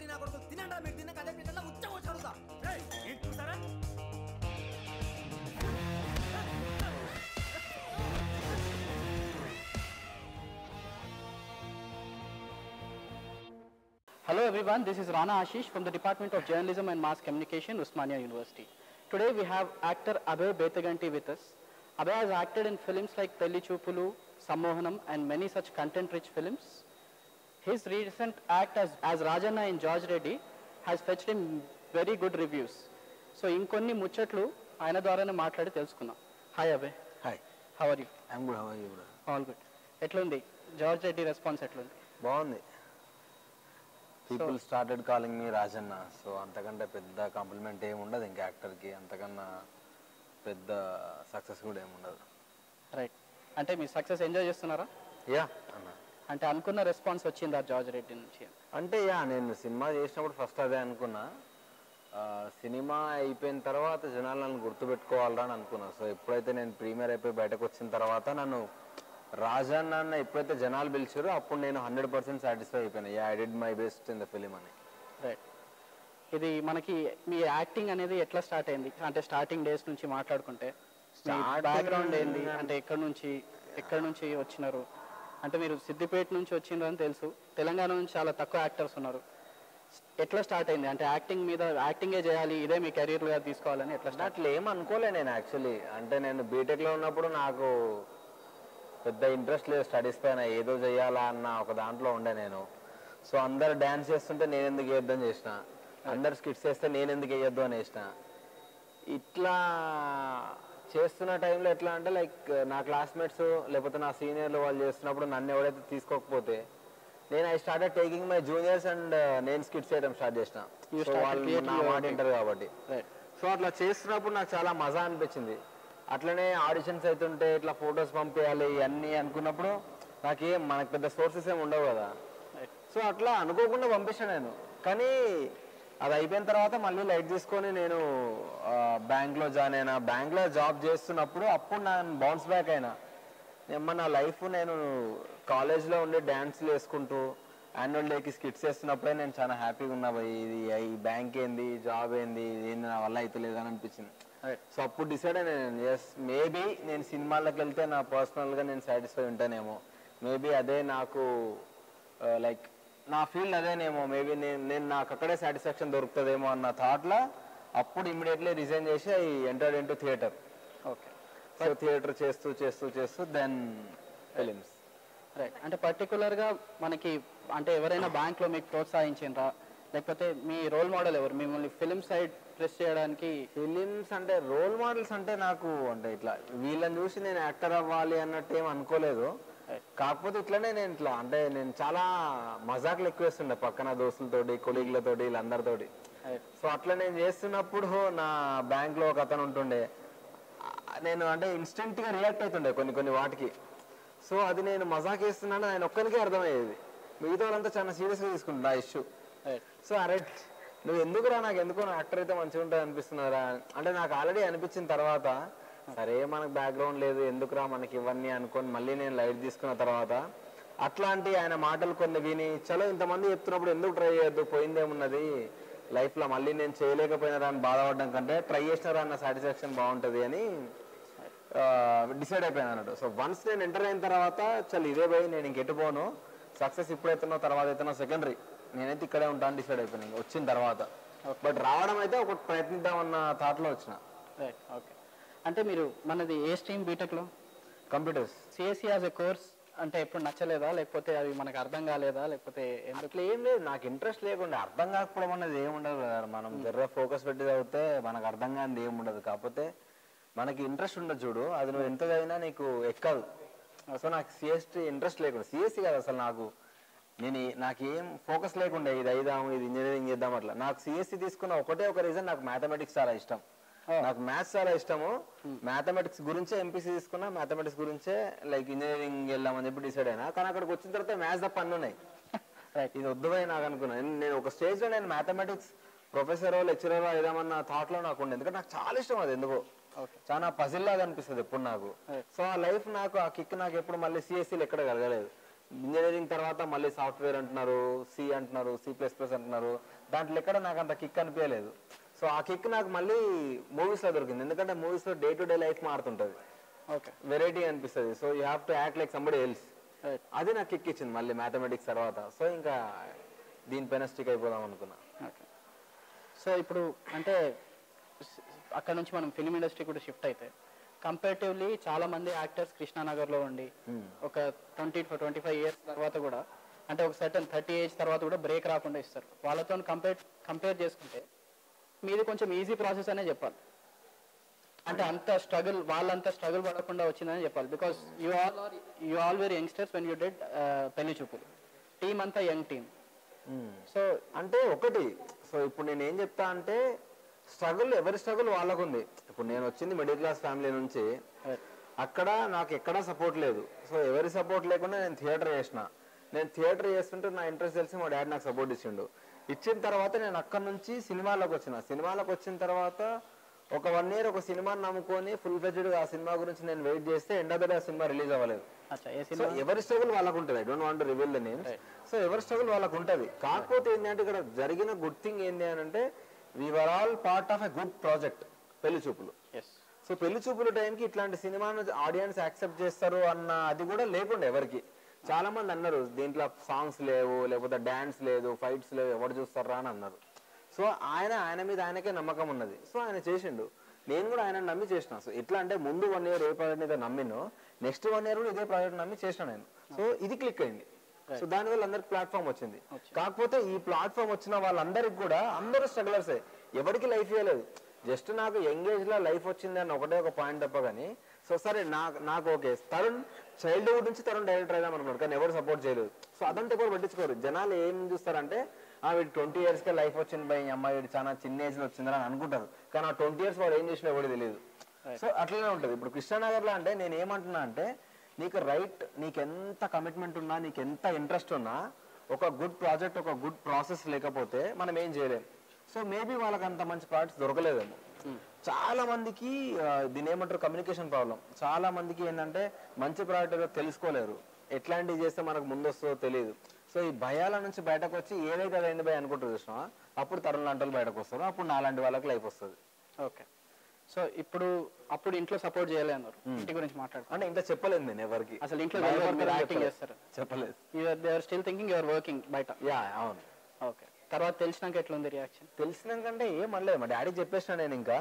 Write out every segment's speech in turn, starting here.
పోరి నా కొడుకు తినండా మీరు తిన్న కదే పిల్లల ఉచ్చ వచ్చి అడుగుతా ఏయ్, ఏం చూసారా Hello everyone, this is Rana Ashish from the Department of Journalism and Mass Communication, Usmania University. Today we have actor Abhay Betaganti with us. Abhay has acted in films like Pelli Chupulu, Sammohanam and many such content-rich films. His recent act as, as Rajanna in George Reddy has fetched him very good reviews. So ఇంకొన్ని ముచ్చట్లు ఆయన ద్వారానే మాట్లాడి తెలుసుకుందాం hi Abhay hi how are you I'm good how you కూడా all good ఎట్లుంది George Reddy response ఎట్లుంది బాగుంది పీపుల్ స్టార్టెడ్ కాలింగ్ మీ రాజన్న సో అంతకంటే పెద్ద కాంప్లిమెంట్ ఏమి ఉండదు ఇంకా యాక్టర్కి అంతకన్నా పెద్ద సక్సెస్ కూడా ఏమి ఉండదు రైట్ అంటే మీ సక్సెస్ ఎంజాయ్ చేస్తున్నారా యా అన్న అంటే అనుకున్న రెస్పాన్స్ వచ్చిందా జార్జ్ రెడ్డి నుంచి అంటే యా నేను సినిమా చేసినప్పుడు ఫస్ట్ అదే అనుకున్నా ఆ, సినిమా అయిపోయిన తర్వాత జనాలు నన్ను గుర్తుపెట్టుకోవాలరా అని అనుకున్నా సో ఎప్పుడైతే నేను ప్రీమియర్ అయిపోయి బయటకు వచ్చిన తర్వాత నన్ను రాజన్న అన్న ఎప్పుడైతే జనాలు పిలిచారో అప్పుడు నేను హండ్రెడ్ పర్సెంట్ సాటిస్ఫై అయిపోయినా yeah I did my best in the film అని రైట్ ఇది మనకి మీ యాక్టింగ్ అనేది ఎట్లా స్టార్ట్ అయింది అంటే స్టార్టింగ్ డేస్ నుంచి మాట్లాడుకుంటే Starting- బ్యాక్గ్రౌండ్ ఏంది అంటే ఎక్కడి నుంచి ఎక్కడి నుంచి వచ్చినారు అంటే మీరు సిద్దిపేట నుంచి వచ్చిండ్రు అని తెలుసు తెలంగాణ నుంచి చాలా తక్కువ యాక్టర్స్ ఉన్నారు ఎట్లా స్టార్ట్ అయింది అంటే యాక్టింగ్ మీద యాక్టింగే చేయాలి ఇదే మీ కెరీర్గా తీసుకోవాలని ఎట్లా స్టార్ట్ అట్లా ఏం అనుకోలే నేను యాక్చువల్లీ అంటే నేను బీటెక్లో ఉన్నప్పుడు నాకు పెద్ద ఇంట్రెస్ట్ లేదు స్టడీస్ పైన ఏదో చేయాలా అన్న ఒక దాంట్లో ఉండే నేను సో అందరు డ్యాన్స్ చేస్తుంటే నేను ఎందుకు వేయొద్దని చేసిన అందరు స్కిట్స్ చేస్తే నేను ఎందుకు వేయొద్దు అని వేసిన ఇట్లా చేస్తున్న టైంలో ఎట్లా అంటే లైక్ నా క్లాస్మేట్స్ లేకపోతే నా సీనియర్లు వాళ్ళు చేస్తున్నప్పుడు నన్ను ఎవరైతే తీసుకోకపోతే నేను I started taking my juniors and నేను స్కిట్స్ చేయడం స్టార్ట్ చేసిన You సో started వాళ్ళు creating నా your మాట own వింటారు కాబట్టి రైట్ సో అట్లా చేస్తున్నప్పుడు నాకు చాలా మజా అనిపించింది అట్లనే ఆడిషన్స్ అవుతుంటే ఇట్లా ఫొటోస్ పంపించాలి ఇవన్నీ అనుకున్నప్పుడు నాకేం మనకు పెద్ద సోర్సెస్ ఏమి ఉండవు కదా రైట్ సో అట్లా అనుకోకుండా పంపించాను నేను కానీ అది అయిపోయిన తర్వాత మళ్ళీ లైట్ తీసుకొని నేను బ్యాంక్లో జాయిన్ అయినా బ్యాంక్లో జాబ్ చేస్తున్నప్పుడు అప్పుడు నేను బౌన్స్ బ్యాక్ అయినా ఏమన్నా నా లైఫ్ నేను కాలేజ్లో ఉండి డ్యాన్స్లు వేసుకుంటూ యాన్యువల్ డేకి స్కిట్స్ వేస్తున్నప్పుడే నేను చాలా హ్యాపీగా ఉన్నా భయ్ ఇది ఈ బ్యాంక్ ఏంది జాబ్ ఏంది ఇది ఏంది నా వల్ల అయితే లేదని అనిపించింది రైట్ సో అప్పుడు డిసైడ్ అయినా నేను ఎస్ మేబీ నేను సినిమాలకు వెళ్తే నా పర్సనల్గా నేను సాటిస్ఫై ఉంటానేమో మేబీ అదే నాకు లైక్ నా ఫీల్డ్ అదేనేమో మేబీ నేను నేను నాకు అక్కడే సాటిస్ఫాక్షన్ దొరుకుతుందేమో అన్న థాట్లో అప్పుడు ఇమీడియట్లీ రిజైన్ చేసి I entered in to theatre okay so theatre చేస్తూ చేస్తూ చేస్తూ దెన్ ఫిలిమ్స్ రైట్ అంటే పర్టికులర్గా మనకి అంటే ఎవరైనా బ్యాంక్లో మీకు ప్రోత్సహించిండ్రా లేకపోతే మీ రోల్ మోడల్ ఎవరు మిమ్మల్ని ఫిలిం సైడ్ ప్రెస్ చేయడానికి ఫిలిమ్స్ అంటే రోల్ మోడల్స్ అంటే నాకు అంటే ఇట్లా వీళ్ళని చూసి నేను యాక్టర్ అవ్వాలి అన్నట్టు ఏం అనుకోలేదు కాకపోతే ఇట్లనే నేను ఇట్లా అంటే నేను చాలా మజాకులు ఎక్కువ వేస్తుండే పక్కన దోస్తులతోటి కొలీగ్లతోటి వీళ్ళందరితోటి Right. సో అట్లా నేను చేస్తున్నప్పుడు నా బ్యాంక్ లో ఒక అతను ఉంటుండే ఆ, నేను అంటే ఇన్స్టెంట్ గా రియాక్ట్ అవుతుండే కొన్ని కొన్ని వాటికి సో అది నేను మజాక్ వేస్తున్నాను ఆయన ఒక్కరికే అర్థమయ్యేది మిగతా వాళ్ళంతా చాలా సీరియస్గా తీసుకుంటున్నా ఆ ఇష్యూ రైట్ సో అరే నువ్వు ఎందుకురా నాకు ఎందుకు యాక్టర్ అయితే మంచిగా ఉంటుంది అనిపిస్తున్నారా అంటే నాకు ఆల్రెడీ అనిపించిన తర్వాత సరే మనకు బ్యాక్గ్రౌండ్ లేదు ఎందుకురా మనకి ఇవన్నీ అనుకొని మళ్ళీ నేను లైట్ తీసుకున్న తర్వాత అట్లాంటి ఆయన మాటలు కొన్ని విని చలో ఇంతమంది చెప్తున్నప్పుడు ఎందుకు ట్రై చేయొద్దు పోయిందేమున్నది లైఫ్లో మళ్ళీ నేను చేయలేకపోయినారా అని బాధపడడం కంటే ట్రై చేసినారా అన్న సాటిస్ఫాక్షన్ బాగుంటుంది అని డిసైడ్ అయిపోయాను అన్నట్టు సో వన్స్ నేను ఎంటర్ అయిన తర్వాత చల్ ఇదే పోయి నేను ఇంకెటు పోను సక్సెస్ ఇప్పుడైతున్నా తర్వాత అవుతున్నా సెకండరీ నేనైతే ఇక్కడే ఉంటాను డిసైడ్ అయిపోయాను ఇంక వచ్చిన తర్వాత బట్ రావడం అయితే ఒక ప్రయత్నిద్దామన్న థాట్లో వచ్చిన రైట్ ఓకే అంటే మీరు మనది ఏ స్ట్రీమ్ బీటెక్లో computers CSC as a course అంటే ఎప్పుడు నచ్చలేదా లేకపోతే అది మనకు అర్థం కాలేదా లేకపోతే ఎందుకు అట్లా ఏం లేదు నాకు ఇంట్రెస్ట్ లేకుండా అర్థం కాకపోవడం అనేది ఏం ఉండదు కదా మనం జర్ర ఫోకస్ పెట్టి చదివితే మనకు అర్థం కానిది ఏం ఉండదు కాకపోతే మనకి ఇంట్రెస్ట్ ఉండదు చూడు అది నువ్వు ఎంత చదివినా నీకు ఎక్కదు సో నాకు సిఎస్టీ ఇంట్రెస్ట్ లేకుండా సిఎస్సి కాదు అసలు నాకు నేను ఈ- నాకు ఏం ఫోకస్ లేకుండా ఇది అయిదాము ఇది ఇంజనీరింగ్ చేద్దాం అట్లా నాకు సిఎస్సి తీసుకున్న ఒకటే ఒక రీజన్ నాకు మ్యాథమెటిక్స్ చాలా ఇష్టం నాకు మ్యాథ్స్ చాలా ఇష్టము మ్యాథమెటిక్స్ గురించే ఎంపీసీ తీసుకున్నా మ్యాథమెటిక్స్ గురించే లైక్ ఇంజనీరింగ్ వెళ్దామని చెప్పి డిసైడ్ అయినా కానీ అక్కడికి వచ్చిన తర్వాత మ్యాథ్స్ తప్ప అన్నీ ఉన్నాయి రైట్ ఇది వద్దుపోయి నాకు అనుకున్నా నేను- నేను ఒక స్టేజ్ లో నేను మ్యాథమెటిక్స్ ప్రొఫెసర్ లెక్చరర్ ఏదామన్న థాట్ లో నాకు ఉండే ఎందుకంటే నాకు చాలా ఇష్టం అది ఎందుకో ఓకే చాలా పజిల్ లాగా అనిపిస్తుంది ఎప్పుడు నాకు Right. సో ఆ లైఫ్ నాకు ఆ కిక్ నాకు ఎప్పుడు మళ్ళీ సిఎస్సీలు ఎక్కడ కలగలేదు ఇంజనీరింగ్ తర్వాత మళ్ళీ సాఫ్ట్వేర్ అంటున్నారు సి అంటున్నారు సి ప్లస్ ప్లస్ అంటున్నారు దాంట్లో ఎక్కడ నాకు అంత కిక్ అనిపించలేదు సో ఆ కిక్ నాకు మళ్ళీ మూవీస్లో దొరికింది ఎందుకంటే మూవీస్లో డే టు డే లైఫ్ మారుతుంటుంది ఓకే వెరైటీ అనిపిస్తుంది so you have to act like somebody else right అది నాకు కిక్ ఇచ్చింది మళ్ళీ మ్యాథమెటిక్స్ తర్వాత సో ఇంకా దీనిపైన స్టిక్ అయిపోదాం అనుకున్నా ఓకే సో ఇప్పుడు అంటే స్- అక్కడ నుంచి మనం ఫిలిం ఇండస్ట్రీ కూడా షిఫ్ట్ అయితే కంపారిటివ్లీ చాలా మంది యాక్టర్స్ కృష్ణానగర్లో ఉండి ఒక ట్వంటీ ట్వంటీ ఫైవ్ ఇయర్స్ తర్వాత కూడా అంటే ఒక సర్టన్ థర్టీ ఏజ్ తర్వాత కూడా బ్రేక్ రాకుండా ఇస్తారు వాళ్ళతో కంపేర్ కంపేర్ చేసుకుంటే మీది కొంచెం ఈజీ ప్రాసెస్ అనే చెప్పాలి అంటే అంత స్ట్రగుల్ వాళ్ళంత స్ట్రగుల్ పడకుండా వచ్చిందని చెప్పాలి because you all are you all very youngsters when you did Pelli Choopulu team అంతా యంగ్ టీమ్ సో అంటే ఒకటి సో ఇప్పుడు నేను ఏం చెప్తా అంటే స్ట్రగుల్ ఎవరి స్ట్రగుల్ వాళ్ళకు ఉంది ఇప్పుడు నేను వచ్చింది మిడిల్ క్లాస్ ఫ్యామిలీ నుంచి అక్కడ నాకు ఎక్కడా సపోర్ట్ లేదు సో ఎవరి సపోర్ట్ లేకుండా నేను థియేటర్ చేసిన నేను థియేటర్ చేస్తుంటే నా ఇంట్రెస్ట్ తెలిసి మా డాడీ నాకు సపోర్ట్ ఇచ్చిండు ఇచ్చిన తర్వాత నేను అక్కడ నుంచి సినిమాలోకి వచ్చిన సినిమాలోకి వచ్చిన తర్వాత ఒక వన్ ఇయర్ ఒక సినిమాని నమ్ముకొని ఫుల్ ఫ్లెజ్డ్గా ఆ సినిమా గురించి నేను వెయిట్ చేస్తే ఎండ్ ఆఫ్ ద డే ఆ సినిమా రిలీజ్ అవ్వలేదు అచ్చా ఏ సో సినిమా ఎవరి స్ట్రగుల్ వాళ్ళకు ఉంటుంది I don't want reveal the names so ఎవరి స్ట్రగుల్ వాళ్ళకు ఉంటుంది కాకపోతే ఏంటంటే ఇక్కడ జరిగిన గుడ్ థింగ్ ఏంటి అని అంటే we are all part of a good project Pelli Choopulu yes so పెళ్లి చూపుల టైంకి ఇట్లాంటి సినిమాను ఆడియన్స్ యాక్సెప్ట్ చేస్తారు అన్న అది కూడా లేకుండా ఎవరికి చాలా మంది అన్నారు దీంట్లో సాంగ్స్ లేవు లేకపోతే డాన్స్ లేదు ఫైట్స్ లేవు ఎవరు చూస్తారా అని అన్నారు సో ఆయన ఆయన మీద ఆయనకే నమ్మకం ఉన్నది సో ఆయన చేసిండు నేను కూడా ఆయన నమ్మి చేసిన సో ఎట్లా అంటే ముందు వన్ ఇయర్ ఏ ప్రాజెక్ట్ అయితే నమ్మినో నెక్స్ట్ వన్ ఇయర్ కూడా ఇదే ప్రాజెక్ట్ నమ్మి చేసిన నేను సో ఇది క్లిక్ అయింది సో దానివల్ల అందరికి ప్లాట్ఫామ్ వచ్చింది కాకపోతే ఈ ప్లాట్ఫామ్ వచ్చిన వాళ్ళందరికి కూడా అందరూ స్ట్రగులర్సే ఎవరికి లైఫ్ ఇవ్వలేదు జస్ట్ నాకు ఎంగేజ్ లో లైఫ్ వచ్చింది అని ఒకటే ఒక పాయింట్ తప్ప కానీ సో సరే నాకు నాకు ఓకే తరుణ్ చైల్డ్హుడ్ నుంచి తరుణ్ డైరెక్టర్ అయిదాం అనుకున్నాడు కానీ ఎవరు సపోర్ట్ చేయలేదు సో అదంతా ఎవరు పట్టించుకోరు జనాలు ఏం చూస్తారంటే ఆ వీడు ట్వంటీ ఇయర్స్ కే లైఫ్ వచ్చింది బై అమ్మాయి వీడు చాలా చిన్న ఏజ్ లో వచ్చిందని అని అనుకుంటారు కానీ ఆ ట్వంటీ ఇయర్స్ వాడు ఏం చేసినా ఎవరు తెలియదు సో అట్లనే ఉంటుంది ఇప్పుడు కృష్ణానగర్ లో అంటే నేను ఏమంటున్నా అంటే నీకు రైట్ నీకు ఎంత కమిట్మెంట్ ఉన్నా నీకు ఎంత ఇంట్రెస్ట్ ఉన్నా ఒక గుడ్ ప్రాజెక్ట్ ఒక గుడ్ ప్రాసెస్ లేకపోతే మనం ఏం చేయలేం సో మేబీ వాళ్ళకి అంత మంచి ప్రాజెక్ట్స్ దొరకలేదేమో చాలా మందికి ఆ, దీని ఏమంటారు కమ్యూనికేషన్ ప్రాబ్లం చాలా మందికి ఏంటంటే మంచి ప్రాజెక్ట్ ఏదో తెలుసుకోలేరు ఎట్లాంటివి చేస్తే మనకు ముందు వస్తుందో తెలియదు సో ఈ భయాల నుంచి బయటకు వచ్చి ఏదైతే అదైంది భయ అనుకుంటారు చూసినా అప్పుడు తరుణ్ లాంటి వాళ్ళు బయటకు వస్తారు అప్పుడు నాలాంటి వాళ్ళకి లైఫ్ వస్తుంది ఓకే సో ఇప్పుడు అప్పుడు ఇంట్లో సపోర్ట్ చేయలే అన్నారు ఇంటి గురించి మాట్లాడుతున్నారు అంటే ఇంకా చెప్పలేదు నేను ఎవరికి అసలు ఇంట్లో భయపడి ఎవరు మీరు యాక్టింగ్ చెప్పలేదు. చేస్తారు చెప్పలేదు they are still thinking your working బయట యా అవును ఓకే తర్వాత తెలిసినాక ఎట్లుంది రియాక్షన్ తెలిసినాకంటే ఏం అనలేదు మా డాడీ చెప్పేసిన నేను ఇంకా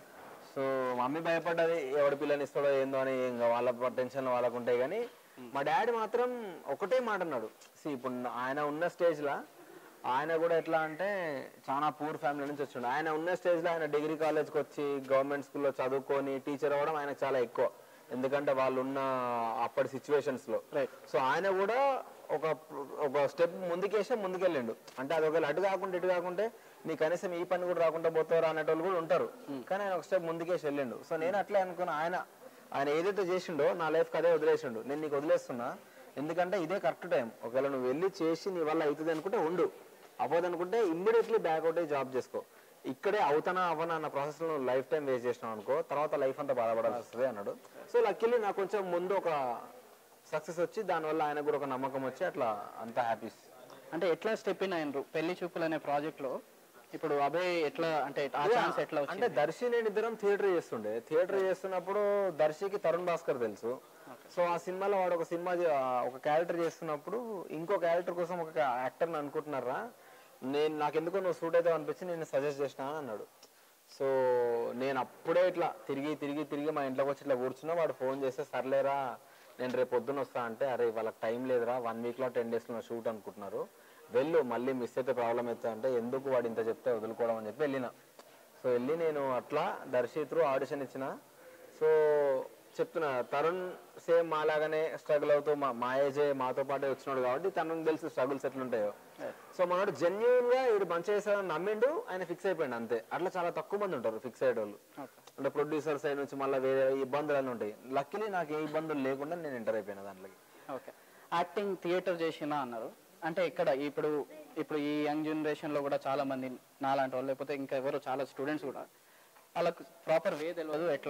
సో మమ్మీ భయపడ్డది ఎవడి పిల్లని ఇస్తాడో ఏందో అని ఇంకా వాళ్ళ టెన్షన్ వాళ్ళకు ఉంటాయి కానీ మా డాడీ మాత్రం ఒకటే మాట అన్నాడు See, ఇప్పుడు ఆయన ఉన్న స్టేజ్ లా ఆయన కూడా ఎట్లా అంటే చాలా పూర్ ఫ్యామిలీ నుంచి వచ్చిండు ఆయన ఉన్న స్టేజ్ లో ఆయన డిగ్రీ కాలేజ్కి వచ్చి గవర్నమెంట్ స్కూల్లో చదువుకొని టీచర్ అవ్వడం ఆయనకు చాలా ఎక్కువ ఎందుకంటే వాళ్ళు ఉన్న అప్పటి సిచ్యువేషన్స్ లో Right. సో ఆయన కూడా ఒక ఒక స్టెప్ ముందుకేసే ముందుకెళ్ళిండు అంటే అది ఒకవేళ అటు కాకుండా ఇటు కాకుంటే నీ కనీసం ఈ పని కూడా రాకుండా పోతారు అనేటోళ్ళు కూడా ఉంటారు కానీ ఆయన ఒక స్టెప్ ముందుకేసి వెళ్ళిండు సో నేను అట్లే అనుకున్నా ఆయన ఆయన ఏదైతే చేసిండో నా లైఫ్కి అదే వదిలేసిండు నేను నీకు వదిలేస్తున్నా ఎందుకంటే ఇదే కరెక్ట్ టైం ఒకవేళ నువ్వు వెళ్ళి చేసి నీ వల్ల అవుతుంది అనుకుంటే ఉండు అవ్వదు అనుకుంటే ఇమ్మీడియట్లీ బ్యాక్ అవుట్ అయ్యి జాబ్ చేసుకో ఇక్కడే అవుతానా అవ్వనా అన్న ప్రాసెస్ లో లైఫ్ టైం వేస్ట్ చేసినావు అనుకో తర్వాత లైఫ్ అంతా బాధపడాల్సి వస్తుంది అన్నాడు సో లక్కీలీ నాకు కొంచెం ముందు ఒక సక్సెస్ వచ్చి దానివల్ల ఆయన కూడా ఒక నమ్మకం వచ్చి అట్లా అంతా హ్యాపీస్ అంటే ఎట్లా స్టెప్ ఇన్ అయినరు పెళ్లి చూపులు అనే ప్రాజెక్ట్ లో ఇప్పుడు అభయ్ ఎట్లా అంటే ఆ ఛాన్స్ ఎట్లా అంటే వచ్చింది దర్శి నేను ఇద్దరం థియేటర్ చేస్తుండే థియేటర్ చేస్తున్నప్పుడు దర్శికి తరుణ్ భాస్కర్ తెలుసు సో ఆ సినిమాలో వాడు ఒక సినిమా చే- ఆ ఒక క్యారెక్టర్ చేస్తున్నప్పుడు ఇంకో క్యారెక్టర్ కోసం ఒక యాక్టర్ని అనుకుంటున్నారా నేను నాకు ఎందుకో నువ్వు సూట్ అయితే అనిపించి నేను సజెస్ట్ చేసిన అని అన్నాడు సో నేను అప్పుడే ఇట్లా తిరిగి తిరిగి తిరిగి మా ఇంట్లోకి వచ్చి ఇట్లా కూర్చున్నా వాడు ఫోన్ చేస్తే సర్లేరా నేను రేపు పొద్దున వస్తా అంటే అరే వాళ్ళకి టైం లేదురా వన్ వీక్లో టెన్ డేస్లో షూట్ అనుకుంటున్నారు వెళ్ళు మళ్ళీ మిస్ అయితే ప్రాబ్లం అవుతా అంటే ఎందుకు వాడు ఇంత చెప్తే వదులుకోవడం అని చెప్పి వెళ్ళిన సో వెళ్ళి నేను అట్లా దర్శి త్రూ ఆడిషన్ ఇచ్చిన సో చెప్తున్నా తరుణ్ సేమ్ మాలాగానే స్ట్రగుల్ అవుతూ మా మా ఏజే మాతో పాటే వచ్చినాడు కాబట్టి తనకు తెలుసు స్ట్రగుల్స్ ఎట్లుంటాయో సో మనోడు జెన్యున్ గా ఇది మంచి చేస్తాడని నమ్మిండు ఆయన ఫిక్స్ అయిపోయింది అంతే అట్లా చాలా తక్కువ మంది ఉంటారు ఫిక్స్ అయ్యేటోళ్ళు అంటే ప్రొడ్యూసర్ సైడ్ నుంచి మళ్ళీ వేరే ఇబ్బందులు అన్నీ ఉంటాయి లక్కీలీ నాకు ఏ ఇబ్బందులు లేకుండా నేను ఎంటర్ అయిపోయినా దాంట్లోకి ఓకే యాక్టింగ్ థియేటర్ చేసినా అన్నారు అంటే ఇక్కడ ఇప్పుడు ఇప్పుడు ఈ యంగ్ జనరేషన్ లో కూడా చాలా మంది నాలాంటి వాళ్ళు లేకపోతే ఇంకా ఎవరు చాలా స్టూడెంట్స్ కూడా వాళ్ళకు ప్రాపర్ వే తెలియదు ఎట్లా అని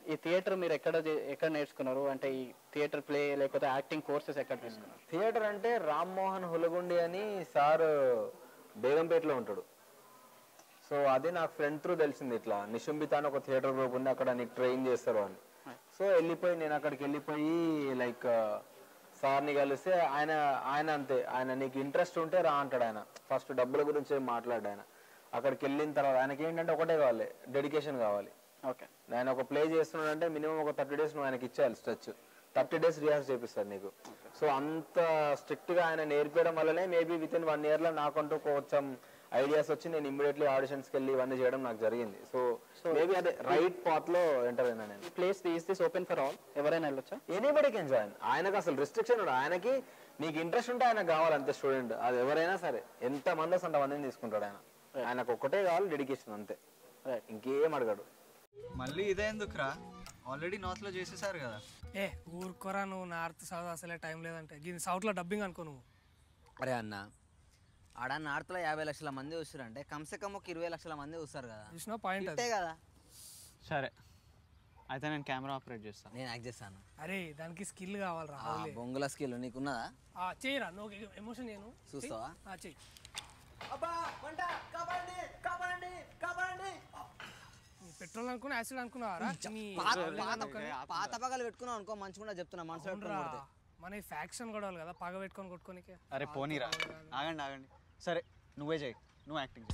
ఈ థియేటర్ మీరు ఎక్కడ చే- ఎక్కడ నేర్చుకున్నారు అంటే ఈ థియేటర్ ప్లే లేకపోతే యాక్టింగ్ కోర్సెస్ ఎక్కడ తీసుకున్నారు థియేటర్ అంటే రామ్మోహన్ హులగుండి అని సార్ బేగంపేటలో ఉంటాడు సో అది నాకు ఫ్రెండ్ త్రూ తెలిసింది ఇట్లా నిశుంబిత అని ఒక థియేటర్ గ్రూప్ ఉంది అక్కడ నీకు ట్రైన్ చేస్తారు అని సో వెళ్ళిపోయి నేను అక్కడికి వెళ్ళిపోయి లైక్ సార్ని కలిస్తే ఆయన ఆయన అంతే ఆయన నీకు ఇంట్రెస్ట్ ఉంటే రా అంటాడు ఆయన ఫస్ట్ డబ్బుల గురించి ఏం మాట్లాడు ఆయన అక్కడికి వెళ్ళిన తర్వాత ఆయనకి ఏంటంటే ఒకటే కావాలి డెడికేషన్ కావాలి ఓకే ఆయన ఒక ప్లే చేస్తున్నాడంటే మినిమం ఒక థర్టీ డేస్ నువ్వు ఆయనకి ఇచ్చేయాలి స్ట్రెచ్ థర్టీ డేస్ రిహార్స్ చేపిస్తాడు నీకు సో అంత స్ట్రిక్ట్ గా ఆయన నేర్పించడం వల్లనే maybe with in one year లో నాకంటూ కొంచెం ఐడియాస్ వచ్చి నేను ఇమ్మీడియట్లీ ఆడిషన్స్ కి వెళ్ళి ఇవన్నీ చేయడం నాకు జరిగింది సో మేబీ అదే రైట్ పాత్ లో ఎంటర్ అయినా నేను ఈ place is this open for all ఎవరైనా వెళ్ళొచ్చా ఎనీబడి కెన్ జాయిన్ ఆయనకు అసలు రిస్ట్రిక్షన్ ఉండదు ఆయనకి నీకు ఇంట్రెస్ట్ ఉంటే ఆయనకు కావాలి అంతే స్టూడెంట్ అది ఎవరైనా సరే ఎంత మంది వస్తే అంత మందిని తీసుకుంటాడు ఆయన ఆయనకు ఒక్కటే కావాలి డెడికేషన్ అంతే రైట్ ఇంకేం అడగాడు మళ్ళీ ఇదే ఎందుకురా ఆల్రెడీ నార్త్ లో చేసేసారు కదా ఏ ఊరుకోరా నువ్వు నార్త్ సౌత్ అసలే టైం లేదంటే ఇది సౌత్లో డబ్బింగ్ అనుకో నువ్వు అరే అన్న ఆడ నార్త్లో యాభై లక్షల మంది వస్తారంటే కమ్సే కమ్ ఒక ఇరవై లక్షల మంది వస్తారు కదా చూసిన పాయింట్ అది అంతే కదా సరే అయితే నేను కెమెరా ఆపరేట్ చేస్తాను నేను యాక్ట్ చేస్తాను అరే దానికి స్కిల్ కావాలి రా ఆ బొంగుల స్కిల్ నీకున్నదా చేయరా నువ్వు ఎమోషన్ నేను చూస్తావా చెయ్యి నీ పెట్రోల్ అనుకున్నా యాసిడ్ అనుకున్నావారా నీ పాత పాత- పాత పగలు పెట్టుకున్నావు అనుకో మంచిగా చెప్తున్నా మనసులో అవునురా. మన ఈ ఫ్యాక్షన్ గొడవలు కదా పగ పెట్టుకొని కొట్టుకోనికే అరే పోనీరా ఆగండి ఆగండి సరే నువ్వే చేయి నువ్వు యాక్టింగ్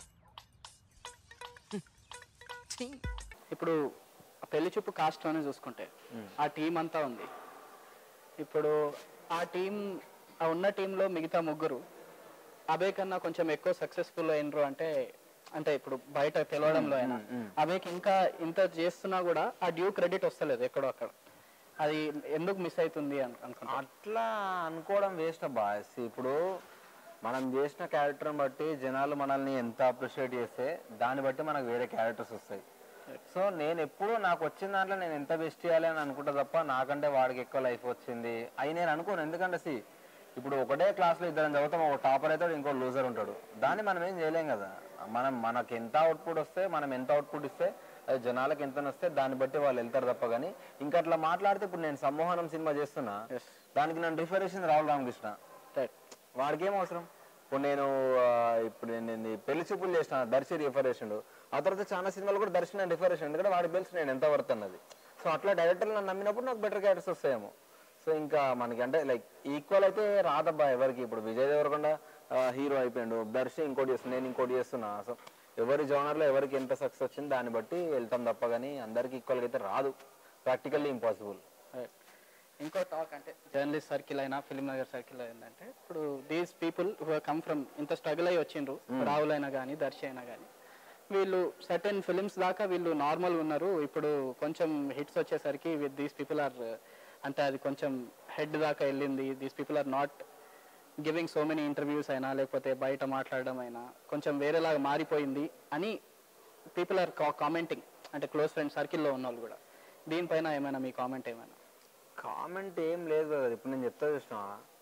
చేయి ఇప్పుడు ఆ పెళ్లి చూపు కాస్ట్ అని చూసుకుంటే ఆ టీం అంతా ఉంది ఇప్పుడు ఆ టీం ఆ ఉన్న టీంలో మిగతా ముగ్గురు అబే కన్నా కొంచెం ఎక్కువ సక్సెస్ఫుల్ అయినరు అంటే అంటే ఇప్పుడు బయట తెలవడంలో అయినా అబేకి ఇంకా ఇంత చేస్తున్నా కూడా ఆ డ్యూ క్రెడిట్ వస్తలేదు ఎక్కడో అక్కడ అది ఎందుకు మిస్ అవుతుంది అని అనుకుంటా అట్లా అనుకోవడం వేస్ట్ అబ్బా See, ఇప్పుడు మనం చేసిన క్యారెక్టర్ని బట్టి జనాలు మనల్ని ఎంత అప్రిషియేట్ చేస్తే దాన్ని బట్టి మనకు వేరే క్యారెక్టర్స్ వస్తాయి సో నేను ఎప్పుడూ నాకు వచ్చిన దాంట్లో నేను ఎంత బెస్ట్ చేయాలి అని అనుకుంటా తప్ప నాకంటే వాడికి ఎక్కువ లైఫ్ వచ్చింది అవి నేను అనుకోను ఎందుకంటే సి ఇప్పుడు ఒకటే క్లాస్లో ఇద్దరం చదువుతాం ఒక టాపర్ అవుతాడు ఇంకో లూజర్ ఉంటాడు దాన్ని మనం ఏం చేయలేం కదా మనం మనకి ఎంత అవుట్పుట్ వస్తే మనం ఎంత అవుట్పుట్ ఇస్తే అది జనాలకు ఎంత వస్తే దాన్ని బట్టి వాళ్ళు వెళ్తారు తప్ప కానీ ఇంకా అట్లా మాట్లాడితే ఇప్పుడు నేను సమ్మోహనం సినిమా చేస్తున్నా దానికి నన్ను రిఫర్ చేసింది రాహుల్ రామకృష్ణ Right. వాడికి ఏం అవసరం ఇప్పుడు నేను ఆ, ఇప్పుడు నేను నేను ఈ పెళ్లి చూపులు చేసిన దర్శి రిఫర్ చేసిండు ఆ తర్వాత చాలా సినిమాలు కూడా దర్శి నేను రిఫర్ చేసిండు ఎందుకంటే వాడికి తెలుసు నేను ఎంత వర్త్ అన్నది సో అట్లా డైరెక్టర్లు నన్ను నమ్మినప్పుడు నాకు బెటర్ క్యారెక్టర్స్ వస్తాయేమో సో ఇంకా మనకి అంటే లైక్ ఈక్వల్ అయితే రాదబ్బా ఎవరికి ఇప్పుడు విజయ్ దేవరకొండ హీరో అయిపోయాడు దర్శి ఇంకోటి చేస్తున్నా నేను ఇంకోటి చేస్తున్నా సో ఎవరి జోనర్లో ఎవరికి ఎంత సక్సెస్ వచ్చింది దాన్ని బట్టి వెళ్తాం తప్ప కానీ అందరికి ఈక్వల్గా అయితే రాదు ప్రాక్టికల్లీ ఇంపాసిబుల్ Right. ఇంకో టాక్ అంటే జర్నలిస్ట్ సర్కిల్ అయినా ఫిల్మ్ నగర్ సర్కిల్ ఏంటంటే ఇప్పుడు these people who come from ఇంత స్ట్రగుల్ అయ్యి వచ్చిండ్రు రాహుల్ అయినా కానీ దర్శి అయినా కానీ వీళ్ళు సర్టెన్ ఫిలిమ్స్ దాకా వీళ్ళు నార్మల్ ఉన్నారు ఇప్పుడు కొంచెం హిట్స్ వచ్చేసరికి విత్ దీస్ పీపుల్ ఆర్ అంటే అది కొంచెం హెడ్ దాకా వెళ్ళింది these people are not giving so many interviews అయినా లేకపోతే బయట మాట్లాడడం అయినా కొంచెం వేరేలాగా మారిపోయింది అని పీపుల్ ఆర్ కామెంటింగ్ అంటే క్లోజ్ ఫ్రెండ్ సర్కిల్లో ఉన్న వాళ్ళు కూడా దీనిపైన ఏమైనా మీ కామెంట్ ఏమైనా కామెంట్ ఏం లేదు కదా ఇప్పుడు నేను చెప్తా చూసిన